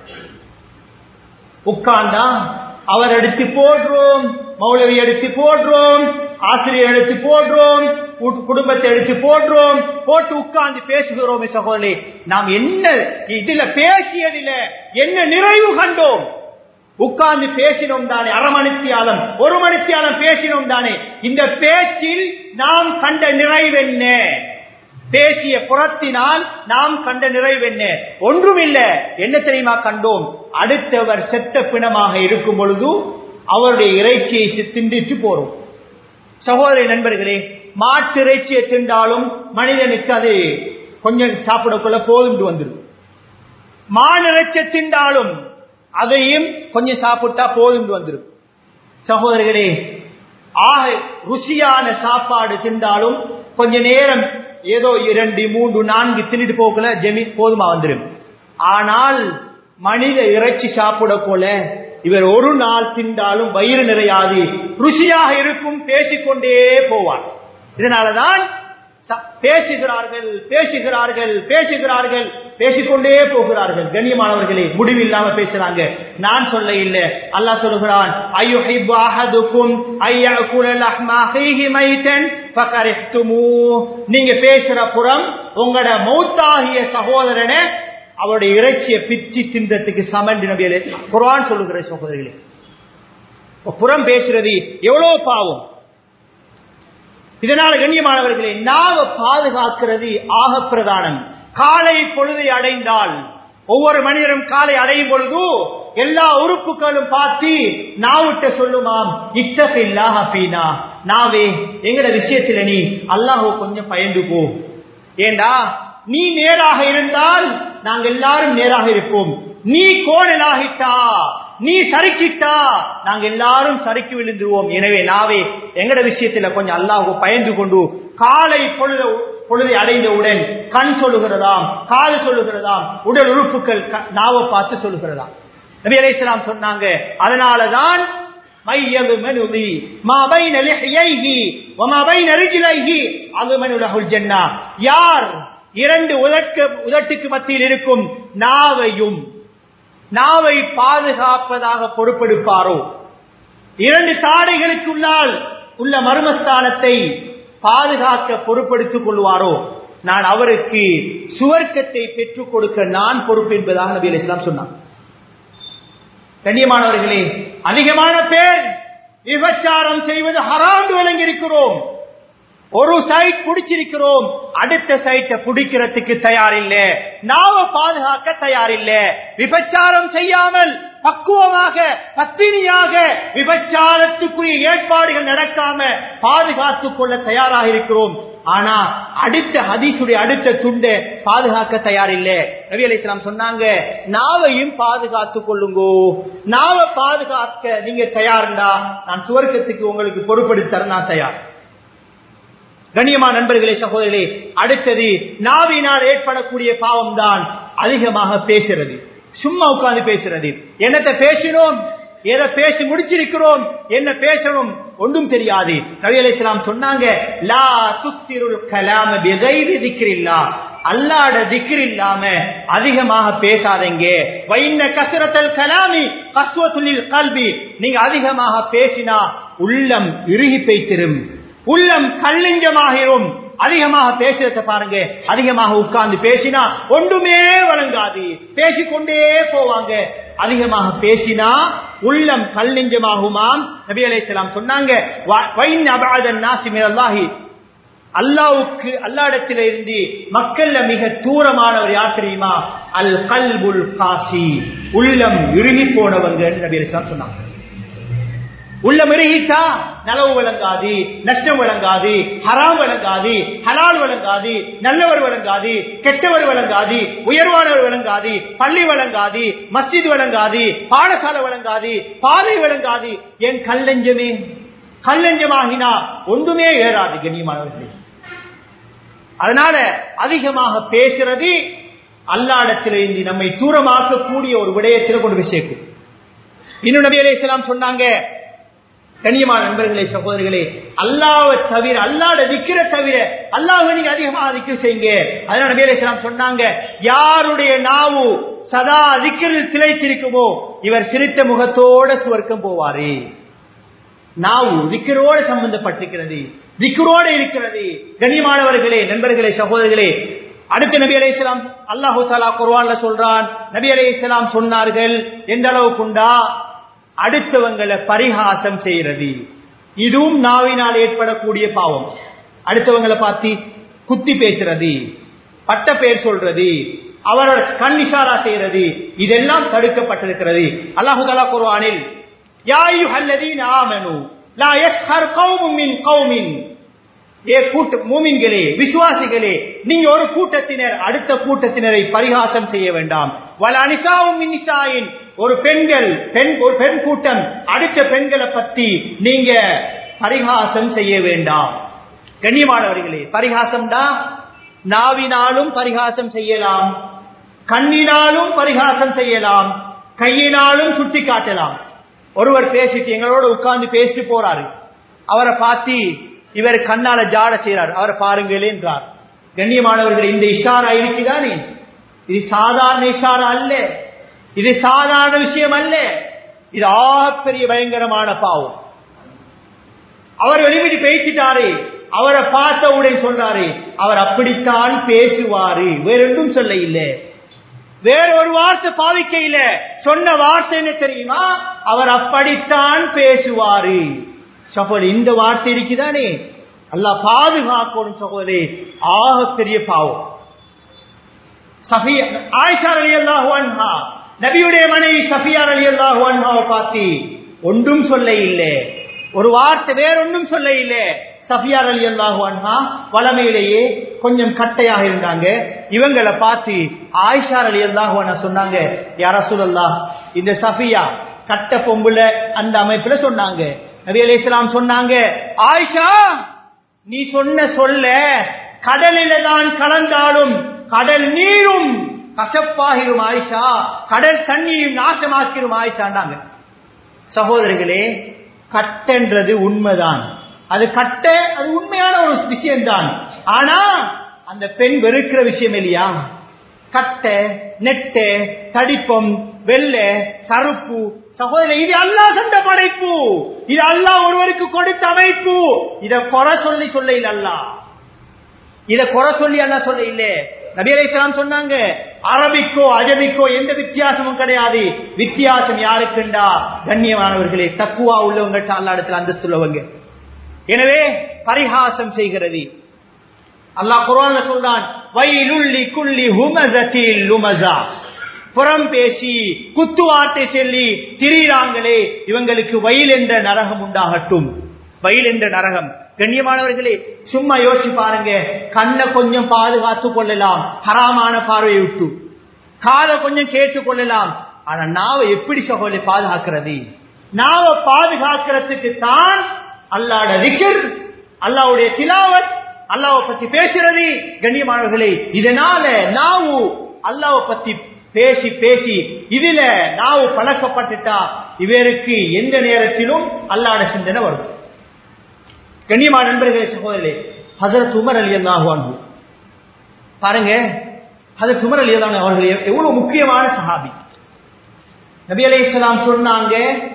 உட்கார்ந்தா அவர் எடுத்து போடுறோம் மௌலவி எடுத்து போடுறோம் ஆசிரியர் எடுத்து போடுறோம் கு- குடும்பத்தை எடுத்து போடுறோம் போட்டு உட்கார்ந்து பேசுகிறோம் சகோதரி நாம் என்ன இதுல பேசியதில என்ன நிறைவு கண்டோம் உட்கார்ந்து பேசினோம் தானே அரை மணித்தியாலம் ஒரு மணித்தியாலம் பேசினோம் தானே இந்த பேச்சில் நாம் கண்ட நிறைவென்ன பேசிய புறத்தினால் நாம் கண்ட நிறைவென்ன ஒன்றுமில்ல என்ன தெரியுமா கண்டோம் அடுத்தவர் செத்த பிணமாக இருக்கும் பொழுது அவருடைய இறைச்சியை சி- திண்டிட்டு போறோம் சகோதரி நண்பர்களே மாட்டு இறைச்சியை தின்றாலும் மனிதனுக்கு அது கொஞ்சம் சாப்பிடக்குள்ள போதும்ட்டு வந்துடும் மான் இறைச்சியை தின்றாலும் அதையும் கொஞ்சம் சாப்பிட்டா போதும்ட்டு வந்துடும் சகோதரர்களே ஆக ருசியான சாப்பாடு தின்றாலும் கொஞ்ச நேரம் ஏதோ இரண்டு மூன்று நான்கு தின்னுட்டு போகல ஜெமி போதுமா வந்துடும் ஆனால் மனித இறைச்சி சாப்பிட போல இவர் ஒரு நாள் தின்றாலும் வயிறு நிறையாது ருசியாக இருக்கும் பேசிக்கொண்டே போவார் இதனாலதான் ச- பேசுகிறார்கள் பேசுகிறார்கள் பேசுகிறார்கள் பேசிக்கொண்டே போகிறார்கள் கண்ணியமானவர்களே முடிவில்லாம பேசுறாங்க நான் சொல்ல இல்ல அல்லாஹ் சொல்லுகிறான் அய்யுஹிப்பு அஹதுக்கும் ஐயகுல லஹ்ம அஹீஹி மைத்தன் ஃபகரிஹ்துமூ நீங்க பேசுற புறம் உங்களோட மௌத்தாகிய சகோதரனை அவருடைய இறைச்சியை பிச்சு தின்றதுக்கு சமன் நபியலே குர்ஆன் சொல்லுகிற சகோதரிகளே புறம் பேசுறது எவ்வளவு பாவம் இதனால கண்ணியமானவர்களே நாவ பாதுகாக்கிறது ஆக பிரதானம் காலை பொழுதை அடைந்தால் ஒவ்வொரு மனிதரும் காலை அடையும் பொழுது எல்லா உறுப்புகளும் பார்த்து நாவிட்ட சொல்லுமாம் இத்தகையில்லா ஹபீனா நாவே எங்கட விஷயத்துல நீ அல்லாஹோ கொஞ்சம் பயந்து போ ஏண்டா நீ நேராக இருந்தால் நாங்கள் எல்லாரும் நேராக இருப்போம் நீ கோணலாகிட்டா நீ சறுக்கிட்டா நாங்க எல்லாரும் சறுக்கி விழுந்துருவோம் எனவே நாவே எங்கட விஷயத்துல கொஞ்சம் அல்லாஹ் பயந்து கொண்டு காலை பொழுது பொழுதை அடைந்தவுடன் கண் சொல்லுகிறதாம் காது சொல்லுகிறதாம் உடல் உறுப்புகள் க- நாவை பார்த்து சொல்லுகிறதாம் நபி அலைஹிஸ்ஸலாம் சொன்னாங்க அதனாலதான் மையது மனுதி மா பைன லிஹ்யைஹி வ மா பைன ரிஜ்லைஹி அதுமனு லஹுல் ஜன்னah யார் இரண்டு உதட்டு உதட்டுக்கு மத்தியில் இருக்கும் நாவையும் நாவை பாதுகாப்பதாக பொறுப்பெடுப்பாரோ இரண்டு தாடைகளுக்குள்ளால் உள்ள மர்மஸ்தானத்தை பாதுகாக்க பொறுப்படுத்திக் கொள்வாரோ நான் அவருக்கு சுவர்க்கத்தை பெற்றுக் கொடுக்க நான் பொறுப்பு என்பதாக நபி அலிஸ்லாம் சொன்னார் கண்ணியமானவர்களே அதிகமான பேர் விபச்சாரம் செய்வது ஹராண்டு விளங்கியிருக்கிறோம் ஒரு சைட் பிடிச்சிருக்கிறோம் அடுத்த சைட்டை பிடிக்கிறதுக்கு தயார் இல்ல நாவ பாதுகாக்க தயார் இல்ல விபச்சாரம் செய்யாமல் பக்குவமாக பத்தினியாக விபச்சாரத்துக்குரிய ஏற்பாடுகள் நடக்காம பாதுகாத்துக் கொள்ள தயாராக இருக்கிறோம் ஆனா அடுத்த ஹதீசுடைய அடுத்த துண்டை பாதுகாக்க தயார் இல்ல நபி அலிஸ்லாம் சொன்னாங்க நாவையும் பாதுகாத்துக் கொள்ளுங்கோ நாவை பாதுகாக்க நீங்க தயார்டா நான் சுவர்க்கத்துக்கு உங்களுக்கு பொறுப்படுத்த நான் தயார் கண்ணியமா நண்பர்களே சகோதரர்களே அடுத்தது நாவினால் ஏற்படக்கூடிய பாவம் தான் அதிகமாக பேசுறது சும்மா உட்கார்ந்து பேசுறது என்னத்தை பேசினோம் எதை பேசி முடிச்சிருக்கிறோம் என்ன பேசணும் ஒன்றும் தெரியாது நபி அலைஹிஸ்ஸலாம் சொன்னாங்க லா துக்திருல் கலாம பிகைரி திக்ரில்லா அல்லாட திக்ர் இல்லாம அதிகமாக பேசாதீங்க வைன்ன கசரத்தல் கலாமி கஸ்வத்துலில் கல்வி நீங்க அதிகமாக பேசினா உள்ளம் இறுகி பேய்த்திரும் உள்ளம் கல்லிஞ்சமாகிரும் அதிகமாக பேசுறத பாருங்க அதிகமாக உட்கார்ந்து பேசினா ஒன்றுமே வழங்காது பேசிக்கொண்டே போவாங்க அதிகமாக பேசினா உள்ளம் கல் நெஞ்சமாகுமாம் நபி அலைஹிஸ்ஸலாம் சொன்னாங்க வ- வைன் அபஅதன் நாசி மினல்லாஹி அல்லாவுக்கு அல்லாடத்தில இருந்து மக்கள்ல மிக தூரமானவர் யார் தெரியுமா அல் கல்புல் காசி உள்ளம் இறுகி போனவங்க நபி அலைஹிஸ்ஸலாம் சொன்னாங்க உள்ளம் இறுகிட்டா நலவு விளங்காது நஷ்டம் விளங்காது ஹராம் விளங்காது ஹலால் விளங்காது நல்லவர் விளங்காது கெட்டவர் விளங்காது உயர்வானவர் விளங்காது பள்ளி விளங்காது மஸ்ஜித் விளங்காது பாடசாலை விளங்காது பாதை விளங்காது என் கல்லஞ்சமே கல்லஞ்சமாகினா ஒன்றுமே ஏறாது கண்ணியமானவர்களே அதனால அதிகமாக பேசுறது அல்லாடத்திலிருந்து நம்மை தூரமாக்கக்கூடிய ஒரு விடயத்தில் கொண்டு போய் சேர்க்கும் இன்னும் நபி அலைஹிஸ்ஸலாம் சொன்னாங்க கண்ணியமான நண்பர்களே சகோதரர்களே அல்லாவை தவிர அல்லாட திக்கிற தவிர அல்லாஹ் நீங்க அதிகமாக திக்கிற செய்யுங்க அதனால நபி அலைஹிஸ்ஸலாம் சொன்னாங்க யாருடைய நாவு சதா திக்கிரில் திளைத்திருக்குமோ இவர் சிரித்த முகத்தோட சுவர்க்கம் போவாரு நாவு திக்கரோடு சம்பந்தப்பட்டிருக்கிறது திக்கரோடு இருக்கிறது கண்ணியமானவர்களே நண்பர்களே சகோதரர்களே அடுத்த நபி அலைஹிஸ்ஸலாம் அல்லாஹு தாலா குர்ஆன்ல சொல்றான் நபி அலைஹிஸ்ஸலாம் சொன்னார்கள் எந்த அளவுக்குண்டா அடுத்தவங்களை பரிகாசம் செய்யறது இதுவும் நாவினால் ஏற்படக்கூடிய பாவம் அடுத்தவங்களை பார்த்து குத்தி பேசுறது பட்ட பேர் சொல்றது அவரோட கண் இஷாரா செய்யறது இதெல்லாம் தடுக்கப்பட்டிருக்கிறது அல்லாஹு தாலா குர்ஆனில் யா அய்யுஹல்லதீன ஆமனு லா யஸ்ஹர் கௌமும் மின் கௌமின் ஏ கூட்ட மூமின்களே விசுவாசிகளே நீங்க ஒரு கூட்டத்தினர் அடுத்த கூட்டத்தினரை பரிகாசம் செய்ய வேண்டாம் வல அனிசாவும் நிசாயின் ஒரு பெண்கள் பெண் ஒரு பெண் கூட்டம் அடுத்த பெண்களை பத்தி நீங்க பரிகாசம் செய்ய வேண்டாம் கண்ணியமானவர்களே பரிகாசம் தான் நாவினாலும் பரிகாசம் செய்யலாம் கண்ணினாலும் பரிகாசம் செய்யலாம் கையினாலும் சுட்டி காட்டலாம் ஒருவர் பேசிட்டு எங்களோட உட்கார்ந்து பேசிட்டு போறாரு அவரை பார்த்து இவர் கண்ணால ஜாட செய்யறார் அவரை பாருங்களே என்றார் கண்ணியமானவர்கள் இந்த இஷாரா இருக்குதானே இது சாதாரண இஷாரா அல்ல இது சாதாரண விஷயம் அல்ல இது ஆகப்பெரிய பயங்கரமான பாவம் அவர் வெளிவிட்டு பேசிட்டாரு அவரை பார்த்த உடனே சொல்றாரு அவர் அப்படித்தான் பேசுவாரு வேற ஒன்றும் சொல்ல இல்லை வேற ஒரு வார்த்தை பாவிக்க இல்ல சொன்ன வார்த்தை என்ன தெரியுமா அவர் அப்படித்தான் பேசுவாரு சகோதரி இந்த வார்த்தை இருக்குதானே அல்லாஹ் பாதுகாக்கணும் சகோதரி ஆக பெரிய பாவம் சஃபியா ஆயிஷா அலி அல்லாஹு அன்ஹா நபியுடைய மனைவி சஃபியார் அலி அல்லாஹு அன்ஹாவை பார்த்து ஒன்றும் சொல்ல இல்லை ஒரு வார்த்தை வேற ஒன்றும் சொல்ல இல்லை சஃபியார் அலி அல்லாஹு அன்ஹா வளமையிலேயே கொஞ்சம் கட்டையாக இருந்தாங்க இவங்களை பார்த்து ஆயிஷார் அலி அல்லாஹு அன்ஹா சொன்னாங்க யாரா சொல்லல்லா இந்த சஃபியா கட்ட பொம்புல அந்த அமைப்புல சொன்னாங்க நபி அலைஹிஸ்ஸலாம் சொன்னாங்க ஆயிஷா நீ சொன்ன சொல்ல கடலில தான் கலந்தாலும் கடல் நீரும் கசப்பாகிரும் ஆயிஷா கடல் தண்ணீரும் நாசமாக்கிரும் ஆயிஷாண்டாங்க சகோதரர்களே கட்டன்றது உண்மைதான் அது கட்ட அது உண்மையான ஒரு விஷயம்தான் ஆனா அந்த பெண் வெறுக்கிற விஷயம் இல்லையா கட்டை நெட்டை தடிப்பம் வெள்ளை கருப்பு சகோதரர் இது அல்லாஹ் தந்த படைப்பு இது அல்லாஹ் ஒருவருக்கு கொடுத்த அமைப்பு இத குறை சொல்லி சொல்ல இல்ல அல்லாஹ் இத குறை சொல்லி அல்ல சொல்ல இல்ல நபி அலைஹிஸ்ஸலாம் சொன்னாங்க அரபிக்கோ அஜபிக்கோ எந்த வித்தியாசமும் கிடையாது வித்தியாசம் யாருக்குண்டா கண்ணியமானவர்களே தக்குவா உள்ளவங்க அல்லா இடத்துல அந்தஸ்துள்ளவங்க எனவே பரிகாசம் செய்கிறது அல்லாஹ் குர்ஆன்ல சொல்றான் வயலுள்ளி குள்ளி ஹுமஸத்தில் லுமஸா புறம் பேசி குத்துவார்த்தை சொல்லி திரியிறாங்களே இவங்களுக்கு வயல் என்ற நரகம் உண்டாகட்டும் வயல் என்ற நரகம் கண்ணியமானவர்களே சும்மா யோசிச்சு பாருங்க கண்ணை கொஞ்சம் பாதுகாத்துக் கொள்ளலாம் ஹராமான பார்வையை விட்டு காதை கொஞ்சம் கேட்டுக் கொள்ளலாம் ஆனா நாவை எப்படி சகோதரி பாதுகாக்கிறது நாவை பாதுகாக்கிறதுக்கு தான் அல்லாட திக்கர் அல்லாவுடைய திலாவத் அல்லாவை பத்தி பேசுறது கண்ணியமானவர்களே இதனால நாவு அல்லாவை பத்தி பேசி பேசி இதுல நாவு பழக்கப்பட்டுட்டா இவருக்கு எந்த நேரத்திலும் அல்லாட சிந்தனை வரும் கண்ணியமான நண்பர்களே சகோதரே ஹசரத் உமர் அலி அல்லாஹு பாருங்க ஹசரத் உமர் அலி அல்லாஹ் அவர்கள் எவ்வளவு முக்கியமான சஹாபி நபி அலி இஸ்லாம் சொன்னாங்க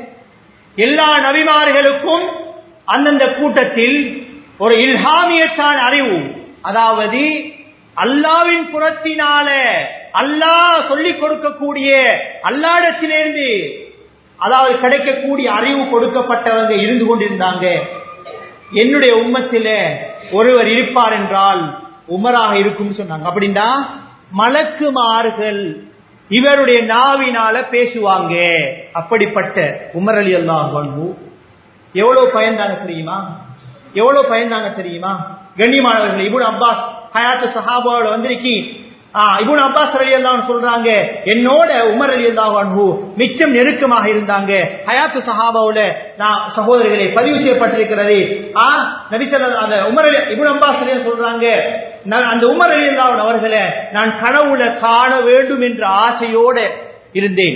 எல்லா நபிமார்களுக்கும் அந்தந்த கூட்டத்தில் ஒரு இல்ஹாமியத்தான அறிவு அதாவது அல்லாவின் புறத்தினால அல்லாஹ் சொல்லிக் கொடுக்கக்கூடிய அல்லாடத்திலிருந்து அதாவது கிடைக்கக்கூடிய அறிவு கொடுக்கப்பட்டவங்க இருந்து கொண்டிருந்தாங்க என்னுடைய உம்மத்தில ஒருவர் இருப்பார் என்றால் உமராக இருக்கும் சொன்னாங்க அப்படின்னா மலக்குமார்கள் இவருடைய நாவினால பேசுவாங்க அப்படிப்பட்ட உமர் அலி அல்லாஹ் எவ்வளவு பயந்தாங்க தெரியுமா எவ்வளவு பயந்தாங்க தெரியுமா கண்ணியமானவர்கள் இபுன் அப்பாஸ் ஹயாத்து சஹாபாவோட வந்திருக்கி இபுன் அப்பாஸ் அலி அல்லாஹ் சொல்றாங்க என்னோட உமர் அலி அல்லாஹ் மிச்சம் நெருக்கமாக இருந்தாங்க ஹயாத்து சஹாபாவுல நான் சகோதரிகளை பதிவு செய்யப்பட்டிருக்கிறது ஆ நபிசல்ல அந்த உமர் அலி இபுன் அப்பாஸ் அலி சொல்றாங்க அந்த உமர் அலி அல்லாஹ் அவர்களை நான் கனவுல காண வேண்டும் என்ற ஆசையோட இருந்தேன்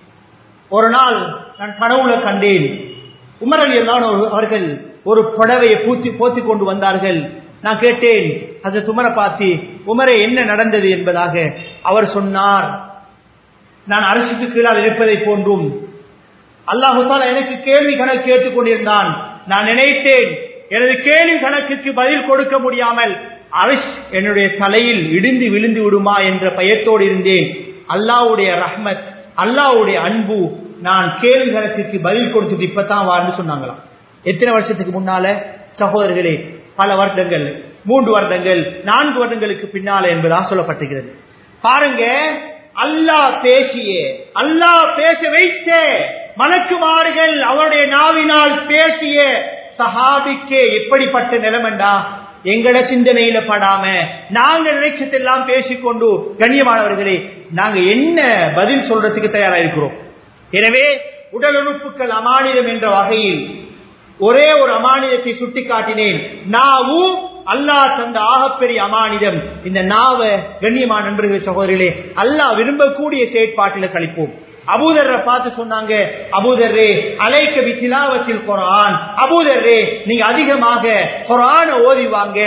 ஒரு நாள் நான் கனவுல கண்டேன் உமர் அலி அல்லாஹ் அவர்கள் ஒரு புடவையை பூத்தி போத்தி கொண்டு வந்தார்கள் நான் கேட்டேன் அது உமரை பார்த்து உமரை என்ன நடந்தது என்பதாக அவர் சொன்னார் நான் அரசுக்கு கீழால் இருப்பதை போன்றும் அல்லாஹால எனக்கு கேள்வி கணக்கு கேட்டுக் கொண்டிருந்தான் நான் நினைத்தேன் எனது கேள்வி கணக்குக்கு பதில் கொடுக்க முடியாமல் அரசு என்னுடைய தலையில் இடிந்து விழுந்து விடுமா என்ற பயத்தோடு இருந்தேன் அல்லாவுடைய ரஹ்மத் அல்லாவுடைய அன்பு நான் கேள்வி கணக்குக்கு பதில் கொடுத்துட்டு இப்பதான் வாழ்ந்து சொன்னாங்களாம் எத்தனை வருஷத்துக்கு முன்னால சகோதரர்களே பல வருடங்கள் மூன்று வருடங்கள் நான்கு வருடங்களுக்கு பின்னால என்பதா சொல்லப்பட்டிருக்கிறது பாருங்க அல்லாஹ் பேசிய அல்லாஹ் பேச வைத்த மலக்குமார்கள் அவருடைய நாவினால் பேசிய சஹாபிக்கு எப்படிப்பட்ட நிலைமண்டா எங்கட சிந்தனையில படாம நாங்க நினைச்சதெல்லாம் பேசிக்கொண்டு கண்ணியமானவர்களே நாங்க என்ன பதில் சொல்றதுக்கு தயாரா இருக்கிறோம் எனவே உடல் உறுப்புகள் அமானிதம் என்ற வகையில் ஒரே ஒரு அமானிதத்தை சுட்டிக்காட்டினேன் நாவும் அல்லாஹ் தந்த ஆகப்பெரிய அமானிதம் இந்த நாவ கண்ணியமான நண்பர்கள் சகோதரிகளே அல்லாஹ் விரும்பக்கூடிய செயற்பாட்டில கழிப்போம் அபூதர்ற பார்த்து சொன்னாங்க அபூதர்ரே அலைக்க வித்திலாவத்தில் குரான் அபூதர்ரே நீங்க அதிகமாக குரான ஓதிவாங்க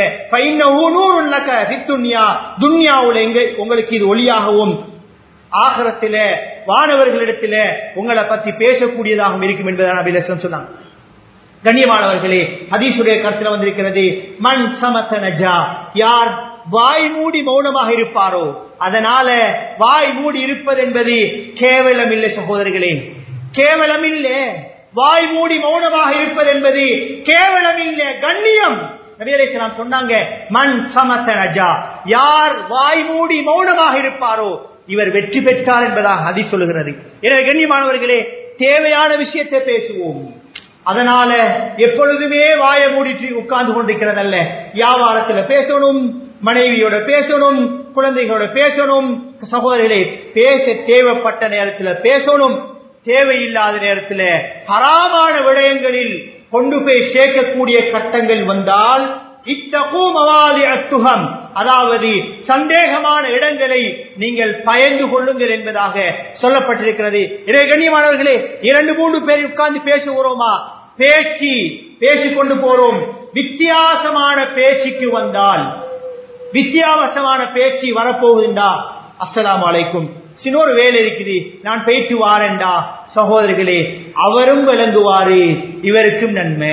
துன்யாவுல எங்க உங்களுக்கு இது ஒளியாகவும் ஆகரத்தில வானவர்களிடத்தில உங்களை பத்தி பேசக்கூடியதாகவும் இருக்கும் என்பதான் அபிலசம் சொன்னாங்க கண்ணியமானவர்களே ஹதீசுடைய கருத்துல வந்திருக்கிறது மண் சமத்த நஜா யார் வாய் மூடி மௌனமாக இருப்பாரோ அதனால வாய் மூடி இருப்பது என்பது கேவலம் இல்லை சகோதரர்களே கேவலம் இல்லை வாய் மூடி மௌனமாக இருப்பது என்பது கேவலம் இல்லை கண்ணியம் நபியலைசலாம் சொன்னாங்க மண் சமத்த நஜா யார் வாய் மூடி மௌனமாக இருப்பாரோ இவர் வெற்றி பெற்றார் என்பதாக ஹதி சொல்லுகிறது எனவே கண்ணியமானவர்களே தேவையான விஷயத்தை பேசுவோம் அதனால எப்பொழுதுமே வாய மூடிட்டு உட்கார்ந்து கொண்டிருக்கிறதல்ல வியாபாரத்துல பேசணும் மனைவியோட பேசணும் குழந்தைகளோட பேசணும் சகோதரிகளை பேச தேவைப்பட்ட நேரத்தில் பேசணும் தேவையில்லாத நேரத்தில் ஹராமான விடயங்களில் கொண்டு போய் சேர்க்கக்கூடிய கட்டங்கள் வந்தால் அத்துகம் அதாவது சந்தேகமான இடங்களை நீங்கள் பயந்து கொள்ளுங்கள் என்பதாக சொல்லப்பட்டிருக்கிறது இதை கண்ணியமானவர்களே இரண்டு மூன்று பேர் உட்கார்ந்து பேசுகிறோமா பேச்சு பேசிக்கொண்டு போறோம் வித்தியாசமான பேச்சுக்கு வந்தால் வித்தியாசமான பேச்சு வரப்போகுதுண்டா அஸ்ஸலாமு அலைக்கும் சின்னொரு வேலை இருக்குது நான் போயிட்டு வாரேன்டா சகோதரர்களே அவரும் விளங்குவாரு இவருக்கும் நன்மை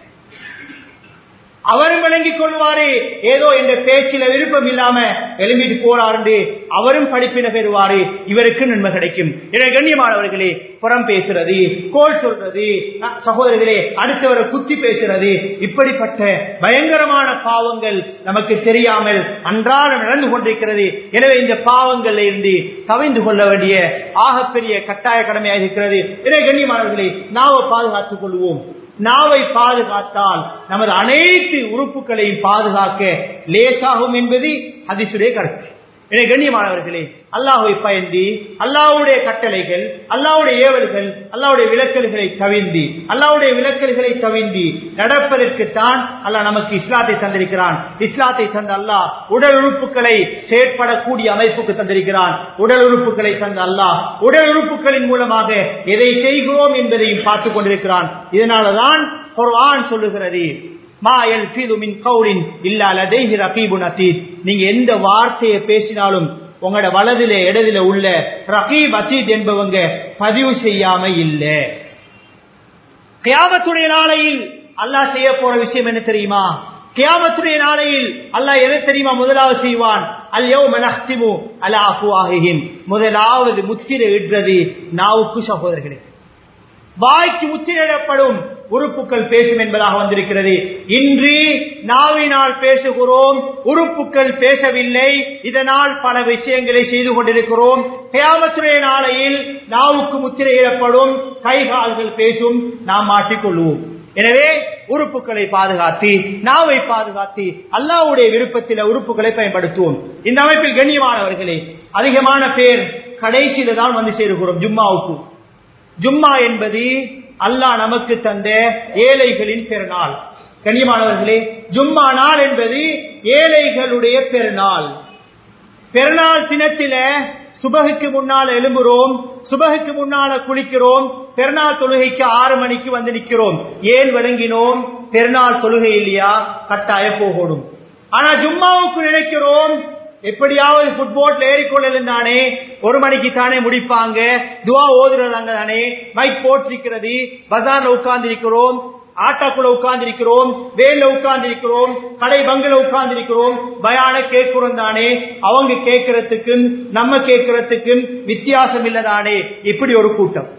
அவரும் விளங்கிக் கொள்வாரு ஏதோ இந்த பேச்சில விருப்பம் இல்லாம எழும்பிட்டு போறாரு அவரும் படிப்பின பெறுவாரு இவருக்கு நன்மை கிடைக்கும் எனவே கண்ணியமானவர்களே புறம் பேசுறது கோல் சொல்றது அஹ், சகோதரர்களே அடுத்தவரை குத்தி பேசுறது இப்படிப்பட்ட பயங்கரமான பாவங்கள் நமக்கு தெரியாமல் அன்றாடம் நடந்து கொண்டிருக்கிறது எனவே இந்த பாவங்கள்ல இருந்து தவிந்து கொள்ள வேண்டிய ஆகப்பெரிய கட்டாய கடமையாக இருக்கிறது எனவே கண்ணியமானவர்களே நாவை பாதுகாத்துக் கொள்வோம் நாவை பாதுகாத்தால் நமது அனைத்து உறுப்புகளையும் பாதுகாக்க லேசாகும் என்பது ஹதீசுடைய கருத்து எனவே கண்ணியமானவர்களே அல்லாஹை பயந்தி அல்லாஹ்வுடைய கட்டளைகள் அல்லாஹ்வுடைய ஏவல்கள் அல்லாஹ்வுடைய விலக்கல்களை தவிந்தி அல்லாஹ்வுடைய விலக்கல்களை தவிந்தி நடப்பதற்குத்தான் அல்லாஹ் நமக்கு இஸ்லாத்தை தந்திருக்கிறான் இஸ்லாத்தை தந்த அல்லாஹ் உடல் உறுப்புகளை செயற்படக்கூடிய அமைப்புக்கு தந்திருக்கிறான் உடல் உறுப்புகளை தந்த அல்லாஹ் உடல் உறுப்புகளின் மூலமாக எதை செய்கிறோம் என்பதையும் பார்த்துக் கொண்டிருக்கிறான் இதனாலதான் குர்ஆன் சொல்லுகிறது மா யல்ஃபிது மின் கௌலின் இல்லா லதைஹி ரகீபுன் அதீத் நீங்க எந்த வார்த்தையை பேசினாலும் உங்களோட வலதிலே இடதில உள்ள ரகீப் அதீத் என்பவங்க பதிவு செய்யாம இல்ல கியாமத்துடைய நாளையில் அல்லாஹ் செய்ய போற விஷயம் என்ன தெரியுமா கியாமத்துடைய நாளையில் அல்லாஹ் எதை தெரியுமா முதலாவது செய்வான் அல்யோ மனஹ்திமு அலா அஃப்வாஹிஹிம் முதலாவது முத்திரை இடுறது நாவுக்கு சகோதரர்களே வாய்க்கு முத்திரையிடப்படும் உறுப்புகள் பேசும் என்பதாக வந்திருக்கிறது இன்று நாவினால் பேசுகிறோம் உறுப்புகள் பேசவில்லை இதனால் பல விஷயங்களை செய்து கொண்டிருக்கிறோம் கியாமத்துடைய நாளையில் நாவுக்கு முத்திரையிடப்படும் கை கால்கள் பேசும் நாம் மாட்டிக்கொள்வோம் எனவே உறுப்புகளை பாதுகாத்து நாவை பாதுகாத்து அல்லாவுடைய விருப்பத்தில் உறுப்புகளை பயன்படுத்துவோம் இந்த அமைப்பில் கண்ணியமானவர்களே அதிகமான பேர் கடைசியில தான் வந்து சேருகிறோம் ஜும்மாவுக்கு ஜும்மா என்பது அல்லாஹ் நமக்கு தந்த ஏழைகளின் பெருநாள் கண்ணியமானவர்களே ஜும்மா நாள் என்பது ஏழைகளுடைய பெருநாள் பெருநாள் தினத்தில சுபகுக்கு முன்னால் எழும்புறோம் சுபகுக்கு முன்னால குளிக்கிறோம் பெருநாள் தொழுகைக்கு ஆறு மணிக்கு வந்து நிற்கிறோம் ஏன் விளங்கினோம் பெருநாள் தொழுகை இல்லையா கட்டாய போகணும் ஆனா ஜும்மாவுக்கு நினைக்கிறோம் எப்படியாவது ஃபுட்போட்ல ஏறிக்கொள்ளதானே ஒரு மணிக்கு தானே முடிப்பாங்க துவா ஓதுறதாங்க தானே மைக் போட்டிருக்கிறது பஜார்ல உட்கார்ந்து இருக்கிறோம் ஆட்டாக்குள்ள உட்கார்ந்து இருக்கிறோம் வேல உட்கார்ந்து இருக்கிறோம் கடை பங்குல உட்கார்ந்து இருக்கிறோம் பயான கேட்கிறோம் தானே அவங்க கேட்கறதுக்கும் நம்ம கேட்கறதுக்கும் வித்தியாசம் இல்லதானே இப்படி ஒரு கூட்டம்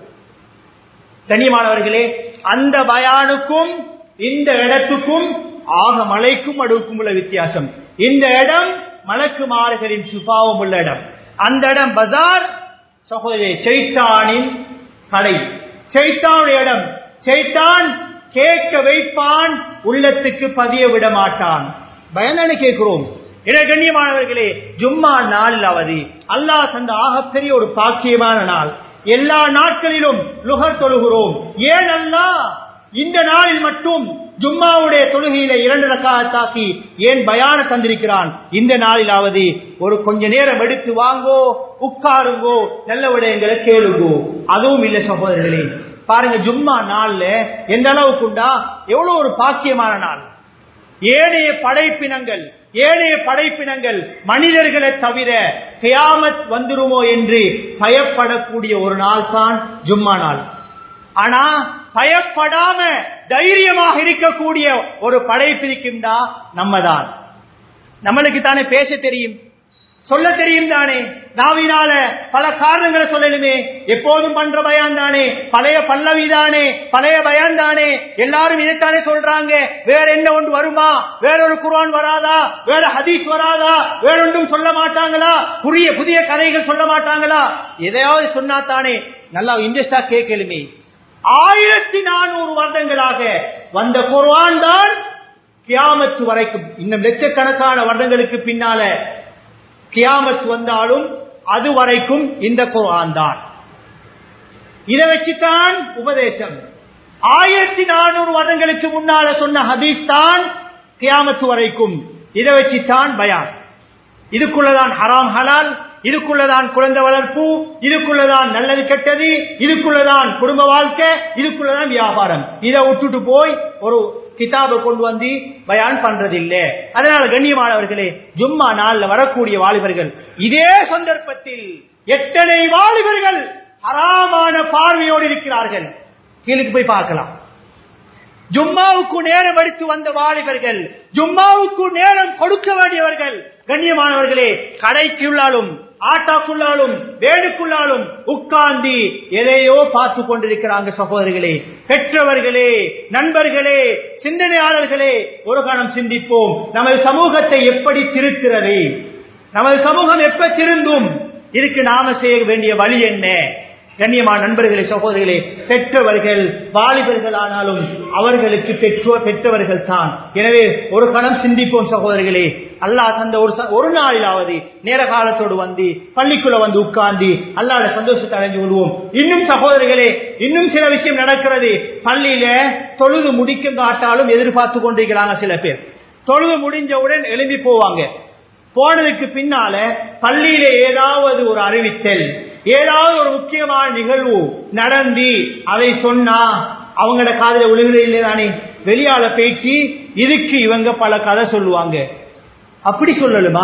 கண்ணியமானவர்களே அந்த பயானுக்கும் இந்த இடத்துக்கும் ஆக மலைக்கும் அடுக்கும் உள்ள வித்தியாசம் இந்த இடம் மலக்குமார்களின் சுபாவம் உள்ள இடம் அந்த இடம் பஜார் சகோதரி சைத்தானின் கடை சைத்தானுடைய இடம் சைத்தான் கேட்க வைப்பான் உள்ளத்துக்கு பதிய விட மாட்டான் பயந்தானே கேட்கிறோம் இட கண்ணியமானவர்களே ஜும்மா நாளில் அவதி அல்லாஹ் தந்த ஆகப்பெரிய ஒரு பாக்கியமான நாள் எல்லா நாட்களிலும் லுகர் தொழுகிறோம் ஏன் அல்லாஹ் இந்த நாளில் மட்டும் ஜும்மாவுடைய தொழுகையில இரண்டு ரக்காத்தாக்கி ஏன் பயான தந்திருக்கிறான் இந்த நாளிலாவது ஒரு கொஞ்ச நேரம் எடுத்து வாங்கோ உட்காருங்கோ நல்ல விடயங்களை கேளுங்கோ அதுவும் இல்ல சகோதரர்களே பாருங்க ஜும்மா நாள்ல எந்த அளவுக்கு உண்டா எவ்வளவு ஒரு பாக்கியமான நாள் ஏனைய படைப்பினங்கள் ஏனைய படைப்பினங்கள் மனிதர்களை தவிர கியாமத் வந்துருமோ என்று பயப்படக்கூடிய ஒரு நாள் தான் ஜும்மா நாள் ஆனா பயப்படாம தைரியமாக இருக்கக்கூடிய ஒரு படைப்பிருக்கின்றா நம்ம தான் நம்மளுக்கு தானே பேச தெரியும் சொல்ல தெரியும் தானே நாவினால பல காரணங்களை சொல்லலுமே எப்போதும் பண்ற பயான் தானே பழைய பல்லவி தானே பழைய பயான் தானே எல்லாரும் இதைத்தானே சொல்றாங்க வேற என்ன ஒன்று வருமா வேற ஒரு குர்ஆன் வராதா வேற ஹதீஸ் வராதா வேற ஒன்றும் சொல்ல மாட்டாங்களா புதிய புதிய கதைகள் சொல்ல மாட்டாங்களா எதையாவது சொன்னா தானே நல்லா இன்ட்ரெஸ்டா கேட்கலுமே ஆயிரத்தி நானூறு வருடங்களாக வந்த குர்ஆன் தான் கியாமத்து வரைக்கும் இன்னும் லட்சக்கணக்கான வருடங்களுக்கு பின்னால கியாமத் வந்தாலும் அது வரைக்கும் இந்த குர்ஆன் தான் இதை வச்சுதான் உபதேசம் ஆயிரத்தி நானூறு வருடங்களுக்கு முன்னால சொன்ன ஹதீஸ் தான் கியாமத்து வரைக்கும் இதை வச்சுதான் பயான் இதுக்குள்ளதான் ஹராம் ஹலால் இதுக்குள்ளதான் குழந்தை வளர்ப்பு இதுக்குள்ளதான் நல்லது கெட்டது இதுக்குள்ளதான் குடும்ப வாழ்க்கை இதுக்குள்ளதான் வியாபாரம் இதை விட்டுட்டு போய் ஒரு கிதாபை கொண்டு வந்து பயான் பண்றதில்லை அதனால கண்ணியமானவர்களே ஜும்மா நாள்ல வரக்கூடிய வாலிபர்கள் இதே சந்தர்ப்பத்தில் எத்தனை வாலிபர்கள் ஹராமான பார்வையோடு இருக்கிறார்கள் கீழுக்கு போய் பார்க்கலாம் ஜும்மாவுக்கு நேரம் எடுத்து வந்த வாலிபர்கள் ஜும்மாவுக்கு நேரம் கொடுக்க வேண்டியவர்கள் கண்ணியமானவர்களே கடைக்குள்ளாலும் ஆட்டாக்குள்ளாலும் வேடுக்குள்ளாலும் உட்கார்ந்து எதையோ பார்த்து கொண்டிருக்கிறாங்க சகோதரிகளே பெற்றவர்களே நண்பர்களே சிந்தனையாளர்களே ஒரு கணம் சிந்திப்போம் நமது சமூகத்தை எப்படி திருத்துறது நமது சமூகம் எப்ப திருந்தும் இதுக்கு நாம செய்ய வேண்டிய வழி என்ன கண்ணியமான நண்பர்களே சகோதரிகளே பெற்றவர்கள் வாலிபர்கள் ஆனாலும் அவர்களுக்கு பெற்றோர் பெற்றவர்கள் தான் எனவே ஒரு கணம் சிந்திப்போம் சகோதரிகளே அல்லாஹ் தந்த ஒரு ஒரு நாளிலாவது நேர காலத்தோடு வந்து பள்ளிக்குள்ள வந்து உட்கார்ந்து அல்லாட சந்தோஷத்தை அடைஞ்சு கொள்வோம் இன்னும் சகோதரிகளே இன்னும் சில விஷயம் நடக்கிறது பள்ளியில தொழுது முடிக்க காட்டாலும் எதிர்பார்த்து கொண்டிருக்கிறாங்க சில பேர் தொழுது முடிஞ்சவுடன் எழும்பி போவாங்க போனதுக்கு பின்னால பள்ளியில ஏதாவது ஒரு அறிவித்தல் ஏதாவது ஒரு முக்கியமான நிகழ்வு நடந்து அதை சொன்னா அவங்களோட காதல விழுகிறது இல்லைதானே வெளியால பேச்சு இதுக்கு இவங்க பல கதை சொல்லுவாங்க அப்படி சொல்லலுமா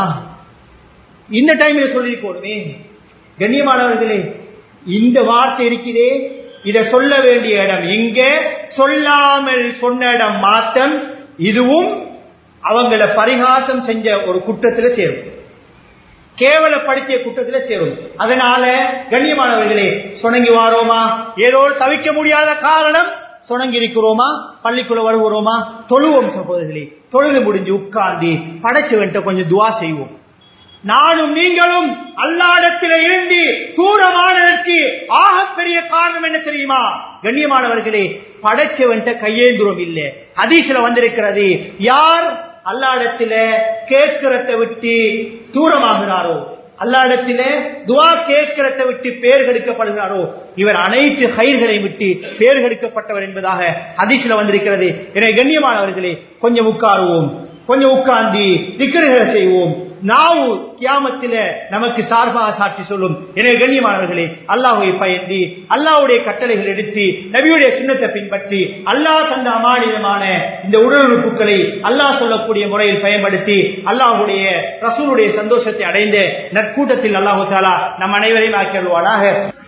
இந்த டைம்ல சொல்லி போடுமே கண்ணியமானவர்களே இந்த வார்த்தை இருக்கிறே இத சொல்ல வேண்டிய இடம் இங்க சொல்லாமல் சொன்ன இடம் மாத்தம் இதுவும் அவங்கள பரிகாசம் செஞ்ச ஒரு குற்றத்துல சேரும் கேவலப்படுத்திய குற்றத்துல சேரும் அதனால கண்ணியமானவர்களே சுணங்கி வாரோமா ஏதோ தவிக்க முடியாத காரணம் சுணங்கி இருக்கிறோமா பள்ளிக்குள்ள வருகிறோமா தொழுவோம் சகோதரிகளே தொழுது முடிஞ்சு உட்கார்ந்து படைச்சு வந்துட்டு கொஞ்சம் துவா செய்வோம் நானும் நீங்களும் அல்லாடத்தில இருந்து தூரமானதற்கு ஆகப்பெரிய காரணம் என்ன தெரியுமா கண்ணியமானவர்களே படைச்சவன்ட்ட கையேந்துரம் இல்ல ஹதீஸ்ல வந்திருக்கிறது யார் அல்லாடத்தில கேட்கிறத விட்டு தூரமாகிறாரோ அல்லாடத்தில துவா கேட்கிறத விட்டு பேர் கெடுக்கப்படுகிறாரோ இவர் அனைத்து கயிர்களை விட்டு பேர் கெடுக்கப்பட்டவர் என்பதாக அதிர்ச்சியில வந்திருக்கிறது எனவே கண்ணியமானவர்களே கொஞ்சம் உட்காருவோம் கொஞ்சம் உட்கார்ந்து திக்கர்களை செய்வோம் நாவு கியாமத்தில நமக்கு சார்பாக சாட்சி சொல்லும் எனவே கண்ணியமானவர்களே அல்லாஹுவை பயந்து அல்லாவுடைய கட்டளைகள் எடுத்து நபியுடைய சின்னத்தை பின்பற்றி அல்லாஹ் தந்த அமானிதமான இந்த உடல் உறுப்புகளை அல்லாஹ் சொல்லக்கூடிய முறையில் பயன்படுத்தி அல்லாஹுடைய ரசூலுடைய சந்தோஷத்தை அடைந்த நற்கூட்டத்தில் அல்லாஹு தாலா நம் அனைவரையும் ஆக்கிடுவானாக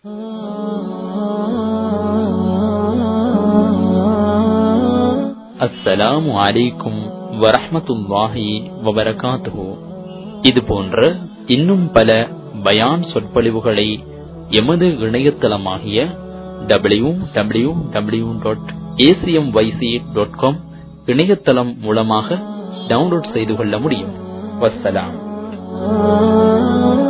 அஸ்ஸலாமு அலைக்கும் வரஹமத்துல்லாஹி வபரகாத்துஹு இது போன்ற இன்னும் பல பயான் சொற்பொழிவுகளை எமது இணையதளமாகிய W W W dot A C M Y C dot com இணையதளம் மூலமாக டவுன்லோட் செய்து கொள்ள முடியும் வசலாம்